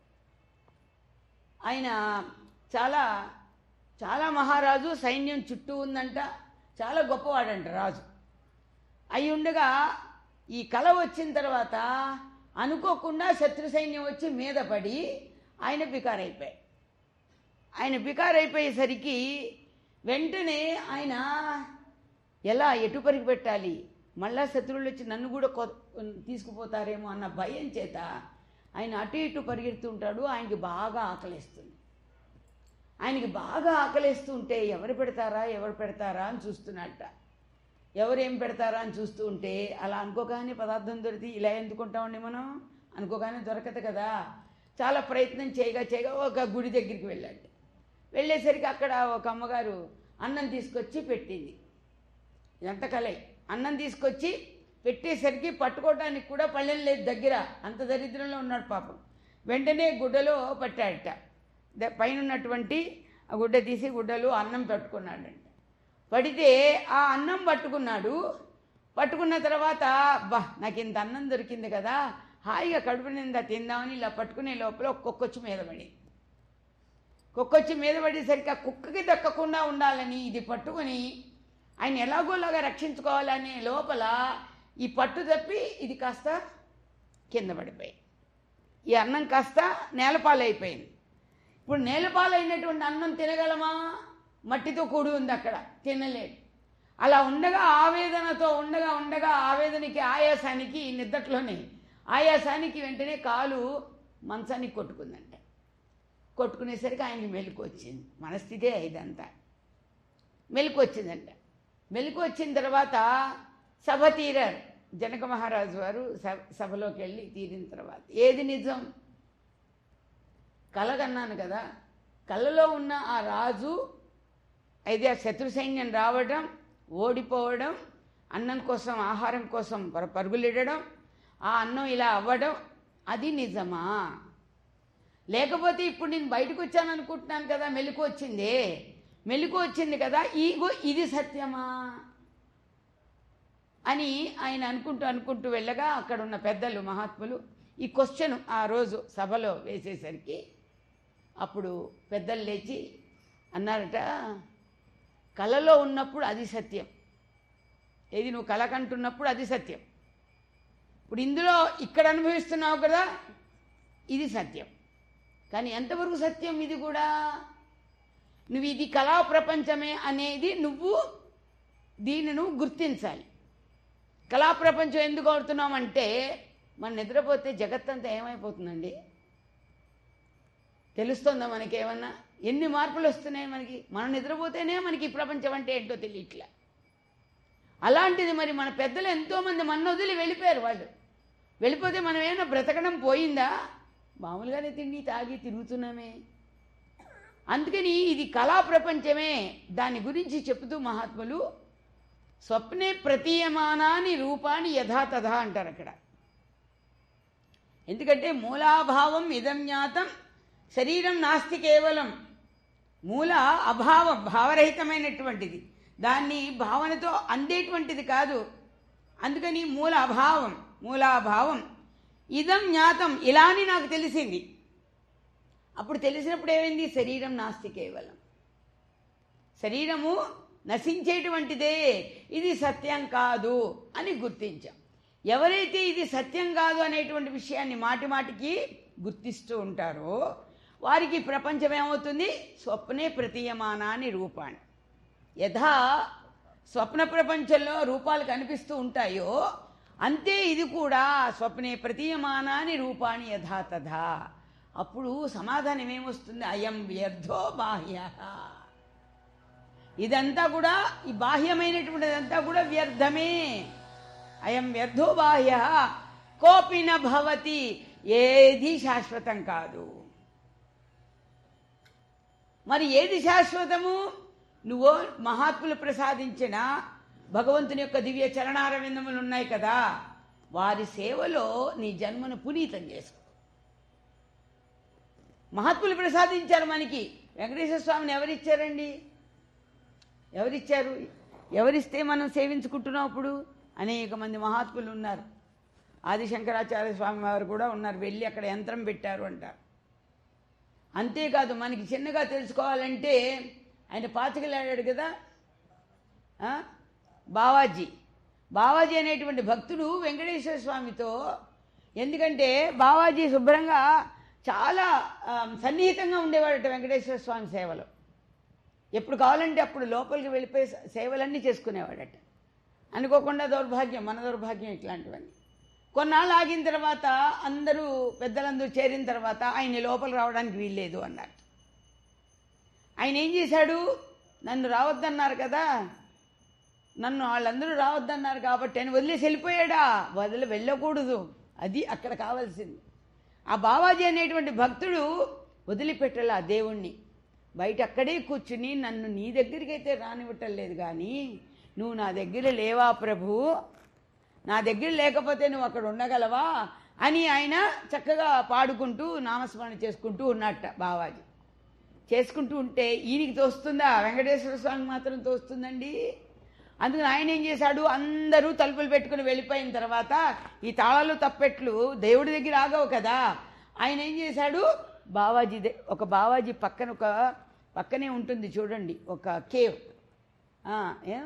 ఆయన చాలా చాలా మహారాజు సైన్యం చుట్టూ ఉందంట చాలా గొప్పవాడంట రాజు అయి ఉండగా ఈ కళ వచ్చిన తర్వాత అనుకోకుండా శత్రు సైన్యం వచ్చి మీద పడి ఆయన బికారైపోయాయి ఆయన బికారైపోయేసరికి వెంటనే ఆయన ఎలా ఎటు పరికి పెట్టాలి మళ్ళా శత్రువులు వచ్చి నన్ను కూడా కొ తీసుకుపోతారేమో అన్న భయం చేత ఆయన అటు ఇటు పరిగెడుతుంటాడు ఆయనకి బాగా ఆకలిస్తుంది ఆయనకి బాగా ఆకలిస్తుంటే ఎవరు పెడతారా ఎవరు పెడతారా అని చూస్తున్నట్ట ఎవరు ఏం పెడతారా అని చూస్తూ ఉంటే అలా అనుకోగానే పదార్థం దొరికి ఇలా ఎందుకుంటామండి మనం అనుకోగానే దొరకదు కదా చాలా ప్రయత్నం చేయగా చేయగా ఒక గుడి దగ్గరికి వెళ్ళాడు వెళ్ళేసరికి అక్కడ ఒక అమ్మగారు అన్నం తీసుకొచ్చి పెట్టింది ఇదంతా కలై అన్నం తీసుకొచ్చి పెట్టేసరికి పట్టుకోవడానికి కూడా పళ్ళెం లేదు దగ్గర అంత దరిద్రంలో ఉన్నాడు పాపం వెంటనే గుడ్డలో పట్టాడట ద- పైన ఉన్నటువంటి ఆ గుడ్డ తీసి గుడ్డలో అన్నం పట్టుకున్నాడంట పడితే ఆ అన్నం పట్టుకున్నాడు పట్టుకున్న తర్వాత బా నాకు ఇంత అన్నం దొరికింది కదా హాయిగా కడుపు నిండా తిందామని ఇలా పట్టుకునే లోపల ఒక కుక్కొచ్చి మీద పడింది కుక్కొచ్చి మీద పడేసరికి ఆ కుక్కకి దక్కకుండా ఉండాలని ఇది పట్టుకొని ఆయన ఎలాగోలాగా రక్షించుకోవాలనే లోపల ఈ పట్టు తప్పి ఇది కాస్త కింద పడిపోయి ఈ అన్నం కాస్త నేలపాలైపోయింది ఇప్పుడు నేలపాలైనటువంటి అన్నం తినగలమా మట్టితో కూడి ఉంది అక్కడ తినలేడు అలా ఉండగా ఆవేదనతో ఉండగా ఉండగా ఆవేదనకి ఆయాసానికి నిద్దట్లోనే ఆయాసానికి వెంటనే కాలు మంచానికి కొట్టుకుందంట కొట్టుకునేసరికి ఆయనకి మెలకు వచ్చింది మన స్థితే ఇదంతా మెలకు వచ్చిందంట మెలకు వచ్చిన తర్వాత సభ తీరారు జనక మహారాజు వారు సభ సభలోకి వెళ్ళి తీరిన తర్వాత ఏది నిజం కలగన్నాను కదా కళ్ళలో ఉన్న ఆ రాజు అయితే ఆ శత్రు సైన్యం రావడం ఓడిపోవడం అన్నం కోసం ఆహారం కోసం పర- పరుగులిడడం ఆ అన్నం ఇలా అవ్వడం అది నిజమా లేకపోతే ఇప్పుడు నేను బయటకు వచ్చాను అనుకుంటున్నాను కదా మెలకు వచ్చిందే మెలకు వచ్చింది కదా ఈగో ఇది సత్యమా అని ఆయన అనుకుంటూ అనుకుంటూ వెళ్ళగా అక్కడ ఉన్న పెద్దలు మహాత్ములు ఈ క్వశ్చన్ ఆ రోజు సభలో వేసేసరికి అప్పుడు పెద్దలు లేచి అన్నారట కళలో ఉన్నప్పుడు అది సత్యం ఏది నువ్వు కళ కంటున్నప్పుడు అది సత్యం ఇప్పుడు ఇందులో ఇక్కడ అనుభవిస్తున్నావు కదా ఇది సత్యం కానీ ఎంతవరకు సత్యం ఇది కూడా నువ్వు ఇది కళా ప్రపంచమే అనేది నువ్వు దీన్ని నువ్వు గుర్తించాలి కళా ప్రపంచం ఎందుకు ఆడుతున్నామంటే మనం నిద్రపోతే జగత్తంతా ఏమైపోతుందండి తెలుస్తుందా మనకి ఏమన్నా ఎన్ని మార్పులు వస్తున్నాయి మనకి మనం నిద్రపోతేనే మనకి ఈ ప్రపంచం అంటే ఏంటో తెలియట్లే అలాంటిది మరి మన పెద్దలు ఎంతోమంది మన వదిలి వెళ్ళిపోయారు వాళ్ళు వెళ్ళిపోతే మనం ఏమైనా బ్రతకడం పోయిందా మామూలుగానే తిండి తాగి తిరుగుతున్నామే అందుకని ఇది కళా ప్రపంచమే దాని గురించి చెబుతూ మహాత్ములు స్వప్నే ప్రతీయమానాని రూపాన్ని యథాతథా అంటారు అక్కడ ఎందుకంటే మూలాభావం ఇదం జ్ఞాతం శరీరం నాస్తి కేవలం మూల అభావం భావరహితమైనటువంటిది దాన్ని భావనతో అందేటువంటిది కాదు అందుకని మూల అభావం మూలాభావం ఇదం జ్ఞాతం ఇలా అని నాకు తెలిసింది అప్పుడు తెలిసినప్పుడు ఏమైంది శరీరం నాస్తి కేవలం శరీరము నశించేటువంటిదే ఇది సత్యం కాదు అని గుర్తించాం ఎవరైతే ఇది సత్యం కాదు అనేటువంటి విషయాన్ని మాటి మాటికి గుర్తిస్తూ ఉంటారో వారికి ప్రపంచం ఏమవుతుంది స్వప్నే ప్రతీయమానాన్ని రూపాన్ని యథా స్వప్న ప్రపంచంలో రూపాలు కనిపిస్తూ ఉంటాయో అంతే ఇది కూడా స్వప్నే ప్రతీయమానాన్ని రూపాన్ని యథాతథా అప్పుడు సమాధానం ఏమొస్తుంది అయం వ్యర్థో బాహ్య ఇదంతా కూడా ఈ బాహ్యమైనటువంటిదంతా కూడా వ్యర్థమే అయం వ్యర్థో బాహ్య కోపిన భవతి ఏది శాశ్వతం కాదు మరి ఏది శాశ్వతము నువ్వు మహాత్ములు ప్రసాదించిన భగవంతుని యొక్క దివ్య చరణారవిందములు ఉన్నాయి కదా వారి సేవలో నీ జన్మను పునీతం చేసుకో మహాత్ములు ప్రసాదించారు మనకి వెంకటేశ్వర స్వామిని ఎవరిచ్చారండి ఎవరిచ్చారు ఎవరిస్తే మనం సేవించుకుంటున్నాం అప్పుడు అనేక మంది మహాత్ములు ఉన్నారు ఆదిశంకరాచార్య స్వామి వారు కూడా ఉన్నారు వెళ్ళి అక్కడ యంత్రం పెట్టారు అంటారు అంతేకాదు మనకి చిన్నగా తెలుసుకోవాలంటే ఆయన పాతికలాడాడు కదా ఆ? బావాజీ బావాజీ అనేటువంటి భక్తుడు వెంకటేశ్వర స్వామితో ఎందుకంటే బావాజీ శుభ్రంగా చాలా ఆ, సన్నిహితంగా ఉండేవాడట వెంకటేశ్వర స్వామి సేవలో ఎప్పుడు కావాలంటే అప్పుడు లోపలికి వెళ్ళిపోయి సేవలన్నీ చేసుకునేవాడట అనుకోకుండా దౌర్భాగ్యం మన దౌర్భాగ్యం ఇట్లాంటివన్నీ కొన్నాళ్ళు ఆగిన తర్వాత అందరూ పెద్దలందరూ చేరిన తర్వాత ఆయన లోపల రావడానికి వీల్లేదు అన్నారు ఆయన ఏం చేశాడు నన్ను రావద్దన్నారు కదా నన్ను వాళ్ళందరూ రావద్దన్నారు కాబట్టి ఆయన వదిలేసి వెళ్ళిపోయాడా వదిలి వెళ్ళకూడదు అది అక్కడ కావాల్సింది ఆ బావాజీ అనేటువంటి భక్తుడు వదిలిపెట్టాలి ఆ దేవుణ్ణి బయట అక్కడే కూర్చుని నన్ను నీ దగ్గరికి అయితే రానివ్వటం లేదు కానీ నువ్వు నా దగ్గర లేవా ప్రభు నా దగ్గర లేకపోతే నువ్వు అక్కడ ఉండగలవా అని ఆయన చక్కగా పాడుకుంటూ నామస్మరణ చేసుకుంటూ ఉన్నట్ట బావాజీ చేసుకుంటూ ఉంటే ఈయనకి తోస్తుందా వెంకటేశ్వర స్వామి మాత్రం తోస్తుందండి అందుకని ఆయన ఏం చేశాడు అందరూ తలుపులు పెట్టుకుని వెళ్ళిపోయిన తర్వాత ఈ తాళాలు తప్పెట్లు దేవుడి దగ్గర ఆగవు కదా ఆయన ఏం చేశాడు బావాజీ దే- ఒక బావాజీ పక్కన ఒక పక్కనే ఉంటుంది చూడండి ఒక కేవ్ ఆ, ఏం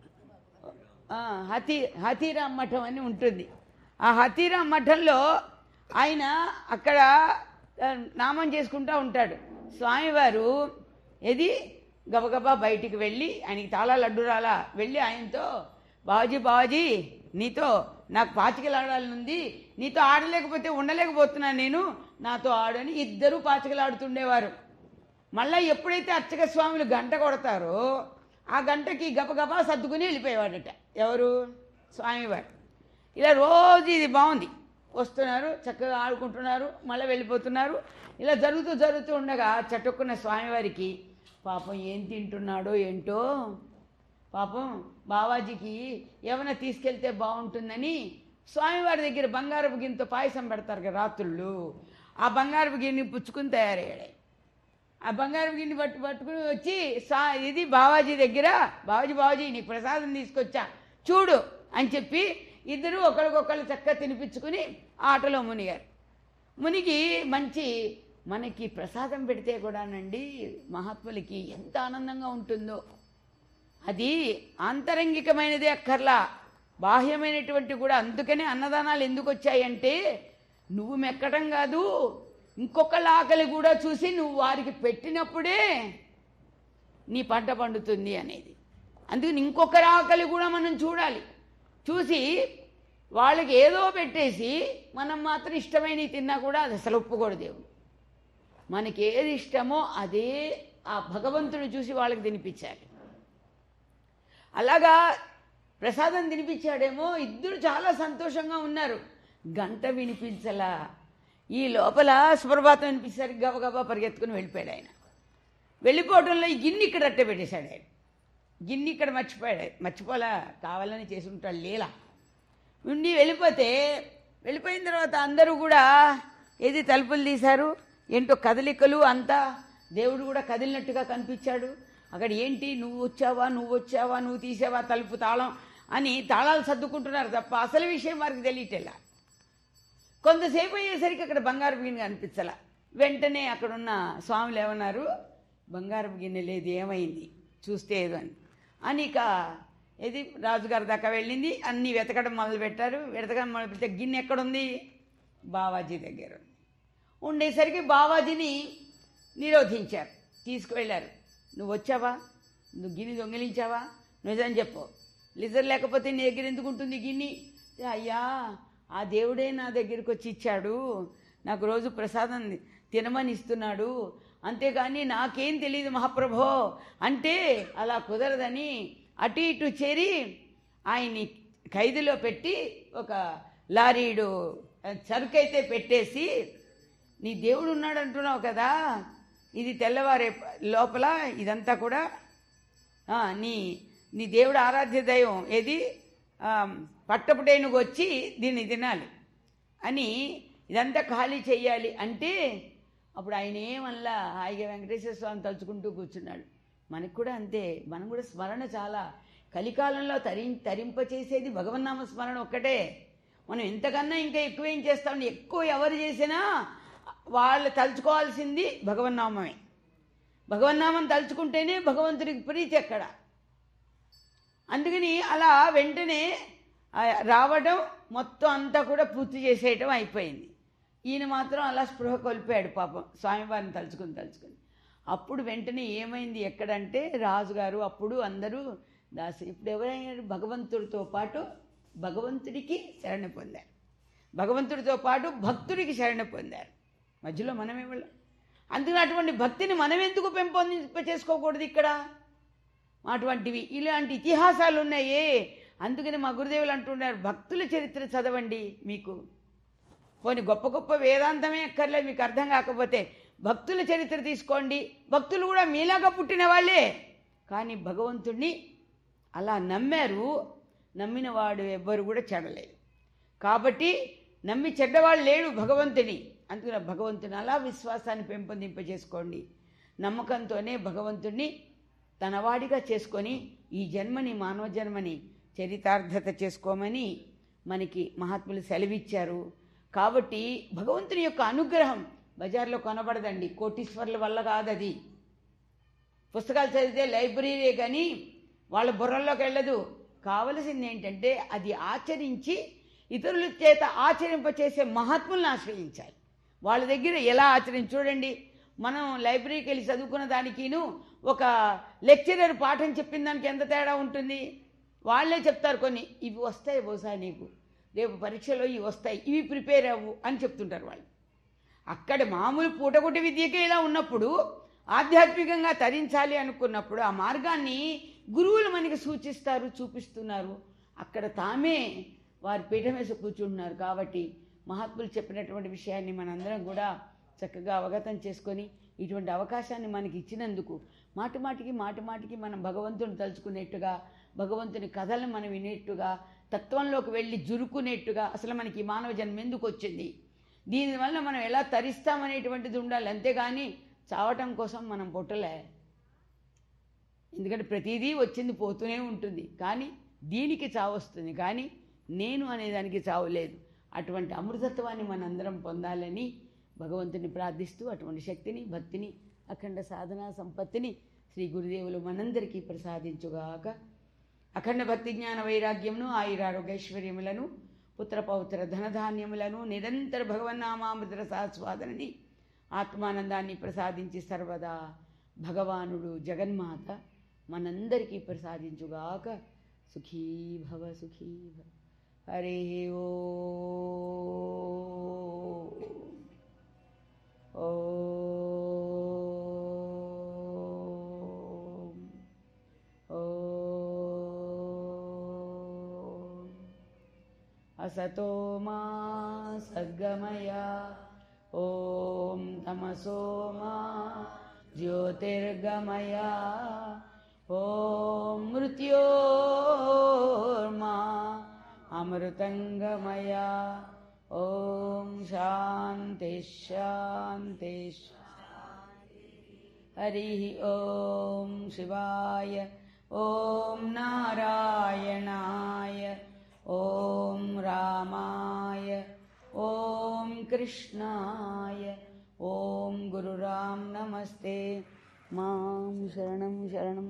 ఆ, హతీ హతీరామ్ మఠం అని ఉంటుంది ఆ హతీరామ్ మఠంలో ఆయన అక్కడ ఆ, నామం చేసుకుంటూ ఉంటాడు స్వామివారు ఏది గబగబా బయటికి వెళ్ళి ఆయనకి తాళాలు అడ్డురాలా వెళ్ళి ఆయనతో బావాజీ బావాజీ నీతో నాకు పాచికలాడాలనుంది నీతో ఆడలేకపోతే ఉండలేకపోతున్నాను నేను నాతో ఆడని ఇద్దరూ పాచికలాడుతుండేవారు మళ్ళీ ఎప్పుడైతే అర్చక స్వాములు గంట కొడతారో ఆ గంటకి గబగబా సర్దుకుని వెళ్ళిపోయేవాడట ఎవరు స్వామివారు ఇలా రోజు ఇది బాగుంది వస్తున్నారు చక్కగా ఆడుకుంటున్నారు మళ్ళీ వెళ్ళిపోతున్నారు ఇలా జరుగుతూ జరుగుతూ ఉండగా చటుక్కున్న స్వామివారికి పాపం ఏం తింటున్నాడో ఏంటో పాపం బావాజీకి ఏమైనా తీసుకెళ్తే బాగుంటుందని స్వామివారి దగ్గర బంగారపు గిన్నెతో పాయసం పెడతారు కదా రాత్రుళ్ళు ఆ బంగారపు గిన్నె పుచ్చుకుని తయారయ్యాడు ఆ బంగారం గిన్నె పట్టు పట్టుకుని వచ్చి సా ఇది బావాజీ దగ్గర బావాజీ బావాజీ నీకు ప్రసాదం తీసుకొచ్చా చూడు అని చెప్పి ఇద్దరు ఒకరికొకరు చక్కగా తినిపించుకుని ఆటలో మునిగారు మునిగి మంచి మనకి ప్రసాదం పెడితే కూడానండి మహాత్ములకి ఎంత ఆనందంగా ఉంటుందో అది ఆంతరంగికమైనదే అక్కర్లా బాహ్యమైనటువంటి కూడా అందుకనే అన్నదానాలు ఎందుకు వచ్చాయంటే నువ్వు మెక్కటం కాదు ఇంకొకళ్ళ ఆకలి కూడా చూసి నువ్వు వారికి పెట్టినప్పుడే నీ పంట పండుతుంది అనేది అందుకని ఇంకొకరి ఆకలి కూడా మనం చూడాలి చూసి వాళ్ళకి ఏదో పెట్టేసి మనం మాత్రం ఇష్టమైనవి తిన్నా కూడా అది అసలు ఒప్పుకోడు దేవుడు మనకి ఏది ఇష్టమో అదే ఆ భగవంతుడు చూసి వాళ్ళకి తినిపించాలి అలాగా ప్రసాదం తినిపించాడేమో ఇద్దరు చాలా సంతోషంగా ఉన్నారు గంట వినిపించలా ఈ లోపల సుప్రభాతం వినిపించారు గబగబా పరిగెత్తుకుని వెళ్ళిపోయాడు ఆయన వెళ్ళిపోవడంలో ఈ గిన్నె ఇక్కడ అట్టే పెట్టేశాడు ఆయన గిన్నె ఇక్కడ మర్చిపోయాడు మర్చిపోలా కావాలని చేసి ఉంటాడు లీలా ఉండి వెళ్ళిపోతే వెళ్ళిపోయిన తర్వాత అందరూ కూడా ఏది తలుపులు తీశారు ఏంటో కదలికలు అంతా దేవుడు కూడా కదిలినట్టుగా కనిపించాడు అక్కడ ఏంటి నువ్వు వచ్చావా నువ్వు వచ్చావా నువ్వు తీసావా తలుపు తాళం అని తాళాలు సర్దుకుంటున్నారు తప్ప అసలు విషయం వారికి తెలియటేలా కొంతసేపు అయ్యేసరికి అక్కడ బంగారు గిన్నె కనిపించాల వెంటనే అక్కడున్న స్వాములు ఏమన్నారు బంగారపు గిన్నె లేదు ఏమైంది చూస్తే ఏదో అని అని ఇక ఇది రాజుగారి దాకా వెళ్ళింది అన్నీ వెతకడం మొదలు పెట్టారు వెతకడం మొదలు పెడితే గిన్నె ఎక్కడుంది బావాజీ దగ్గర ఉంది ఉండేసరికి బావాజీని నిరోధించారు తీసుకువెళ్ళారు నువ్వు వచ్చావా నువ్వు గిన్నె దొంగిలించావా నిజం చెప్పు లిజర్ లేకపోతే నీ దగ్గర ఎందుకు ఉంటుంది గిన్నె అయ్యా ఆ దేవుడే నా దగ్గరికి వచ్చి ఇచ్చాడు నాకు రోజు ప్రసాదం తినమని ఇస్తున్నాడు అంతేగాని నాకేం తెలియదు మహాప్రభో అంటే అలా కుదరదని అటు ఇటు చేరి ఆయన్ని ఖైదులో పెట్టి ఒక లారీడు సరుకైతే పెట్టేసి నీ దేవుడు ఉన్నాడు అంటున్నావు కదా ఇది తెల్లవారే లోపల ఇదంతా కూడా ఆ, నీ నీ దేవుడు ఆరాధ్య దైవం ఏది ఆ, పట్టపుటేనుగు వచ్చి దీన్ని తినాలి అని ఇదంతా ఖాళీ చేయాలి అంటే అప్పుడు ఆయన ఏమల్లా హాయిగా వెంకటేశ్వర స్వామి తలుచుకుంటూ కూర్చున్నాడు మనకు కూడా అంతే మనం కూడా స్మరణ చాలా కలికాలంలో తరి తరింపచేసేది భగవన్నామ స్మరణ ఒక్కటే మనం ఇంతకన్నా ఇంకా ఎక్కువ ఏం చేస్తాం ఎక్కువ ఎవరు చేసినా వాళ్ళు తలుచుకోవాల్సింది భగవన్నామమే భగవన్నామం తలుచుకుంటేనే భగవంతుడికి ప్రీతి ఎక్కడ అందుకని అలా వెంటనే ఆ రావడం మొత్తం అంతా కూడా పూర్తి చేసేయటం అయిపోయింది ఈయన మాత్రం అలా స్పృహ కోల్పోయాడు పాపం స్వామివారిని తలుచుకుని తలుచుకుని అప్పుడు వెంటనే ఏమైంది ఎక్కడంటే రాజుగారు అప్పుడు అందరూ దాసి ఇప్పుడు ఎవరైనా భగవంతుడితో పాటు భగవంతుడికి శరణ పొందారు భగవంతుడితో పాటు భక్తుడికి శరణ పొందారు మధ్యలో మనమే వెళ్ళాం అందుకని అటువంటి భక్తిని మనం ఎందుకు పెంపొందింప చేసుకోకూడదు ఇక్కడ అటువంటివి ఇలాంటి ఇతిహాసాలు ఉన్నాయే అందుకని మా గురుదేవులు అంటున్నారు భక్తుల చరిత్ర చదవండి మీకు పోనీ గొప్ప గొప్ప వేదాంతమే అక్కర్లేదు మీకు అర్థం కాకపోతే భక్తుల చరిత్ర తీసుకోండి భక్తులు కూడా మీలాగా పుట్టిన వాళ్ళే కానీ భగవంతుణ్ణి అలా నమ్మారు నమ్మిన వాడు ఎవ్వరు కూడా చెడలేదు కాబట్టి నమ్మి చెడ్డవాళ్ళు లేడు భగవంతుని అందుకని భగవంతుని అలా విశ్వాసాన్ని పెంపొందింపజేసుకోండి నమ్మకంతోనే భగవంతుణ్ణి తనవాడిగా చేసుకొని ఈ జన్మని మానవ జన్మని చరితార్థత చేసుకోమని మనకి మహాత్ములు సెలవిచ్చారు కాబట్టి భగవంతుని యొక్క అనుగ్రహం బజార్లో కొనబడదండి కోటీశ్వర్ల వల్ల కాదు అది పుస్తకాలు చదివితే లైబ్రరీయే కానీ వాళ్ళ బుర్రల్లోకి వెళ్ళదు కావలసింది ఏంటంటే అది ఆచరించి ఇతరుల చేత ఆచరింపచేసే మహాత్ములను ఆశ్రయించాలి వాళ్ళ దగ్గర ఎలా ఆచరించి చూడండి మనం లైబ్రరీకి వెళ్ళి చదువుకున్న దానికిను ఒక లెక్చరర్ పాఠం చెప్పిన దానికి ఎంత తేడా ఉంటుంది వాళ్ళే చెప్తారు కొన్ని ఇవి వస్తాయి బహుశా నీకు రేపు పరీక్షలో ఇవి వస్తాయి ఇవి ప్రిపేర్ అవ్వు అని చెప్తుంటారు వాళ్ళు అక్కడ మామూలు పూటగుటి విద్యకే ఇలా ఉన్నప్పుడు ఆధ్యాత్మికంగా తరించాలి అనుకున్నప్పుడు ఆ మార్గాన్ని గురువులు మనకి సూచిస్తారు చూపిస్తున్నారు అక్కడ తామే వారి పీఠం వేసి కూర్చుంటున్నారు కాబట్టి మహాత్ములు చెప్పినటువంటి విషయాన్ని మనందరం కూడా చక్కగా అవగతం చేసుకొని ఇటువంటి అవకాశాన్ని మనకి ఇచ్చినందుకు మాటి మాటికి మాటి మాటికి మనం భగవంతుని తలుచుకునేట్టుగా భగవంతుని కథలను మనం వినేట్టుగా తత్వంలోకి వెళ్ళి జురుకునేట్టుగా అసలు మనకి ఈ మానవ జన్మ ఎందుకు వచ్చింది దీనివల్ల మనం ఎలా తరిస్తామనేటువంటిది ఉండాలి అంతేగాని చావటం కోసం మనం పుట్టలే ఎందుకంటే ప్రతిదీ వచ్చింది పోతూనే ఉంటుంది కానీ దీనికి చావు వస్తుంది కానీ నేను అనేదానికి చావు లేదు అటువంటి అమృతత్వాన్ని మనందరం పొందాలని భగవంతుని ప్రార్థిస్తూ అటువంటి శక్తిని భక్తిని అఖండ సాధనా సంపత్తిని శ్రీ గురుదేవులు మనందరికీ ప్రసాదించుగాక అఖండ భక్తి జ్ఞాన వైరాగ్యమును ఆయురారోగ్యైశ్వర్యములను పుత్ర పౌత్ర ధనధాన్యములను నిరంతర భగవన్నామామృత రసాస్వాదనని ఆత్మానందాన్ని ప్రసాదించి సర్వదా భగవానుడు జగన్మాత మనందరికీ ప్రసాదించుగాక సుఖీ భవ సుఖీ భవ హరి ఓ ఓం ఓం असतो मा सद्गमय ॐ तमसो मा ज्योतिर्गमय ॐ मृत्योर्मा अमृतङ्गमय ॐ शान्ति शान्ति हरिः ॐ शिवाय ॐ नारायणाय ॐ रामाय ॐ कृष्णाय ॐ गुरुराम नमस्ते मां शरणं शरणं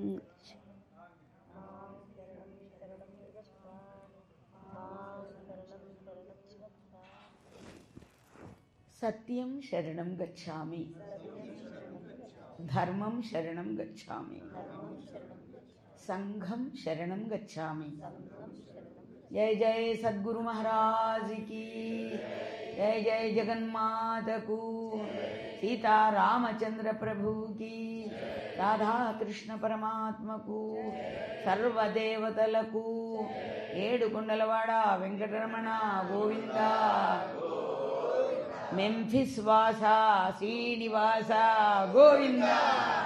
సత్యం శరణం గచ్చామి ధర్మం శరణం గచ్చామి సంఘం శరణం గచ్చామి जय जय सद्गुरु महाराज की जय जय जगन्मात को सीता रामचंद्र प्रभु की రాధా కృష్ణ పరమాత్మకు సర్వదేవతలకు ఏడు కొండలవాడ వెంకటరమణ గోవింద మెంఫిస్ వాస శ్రీనివాస గోవింద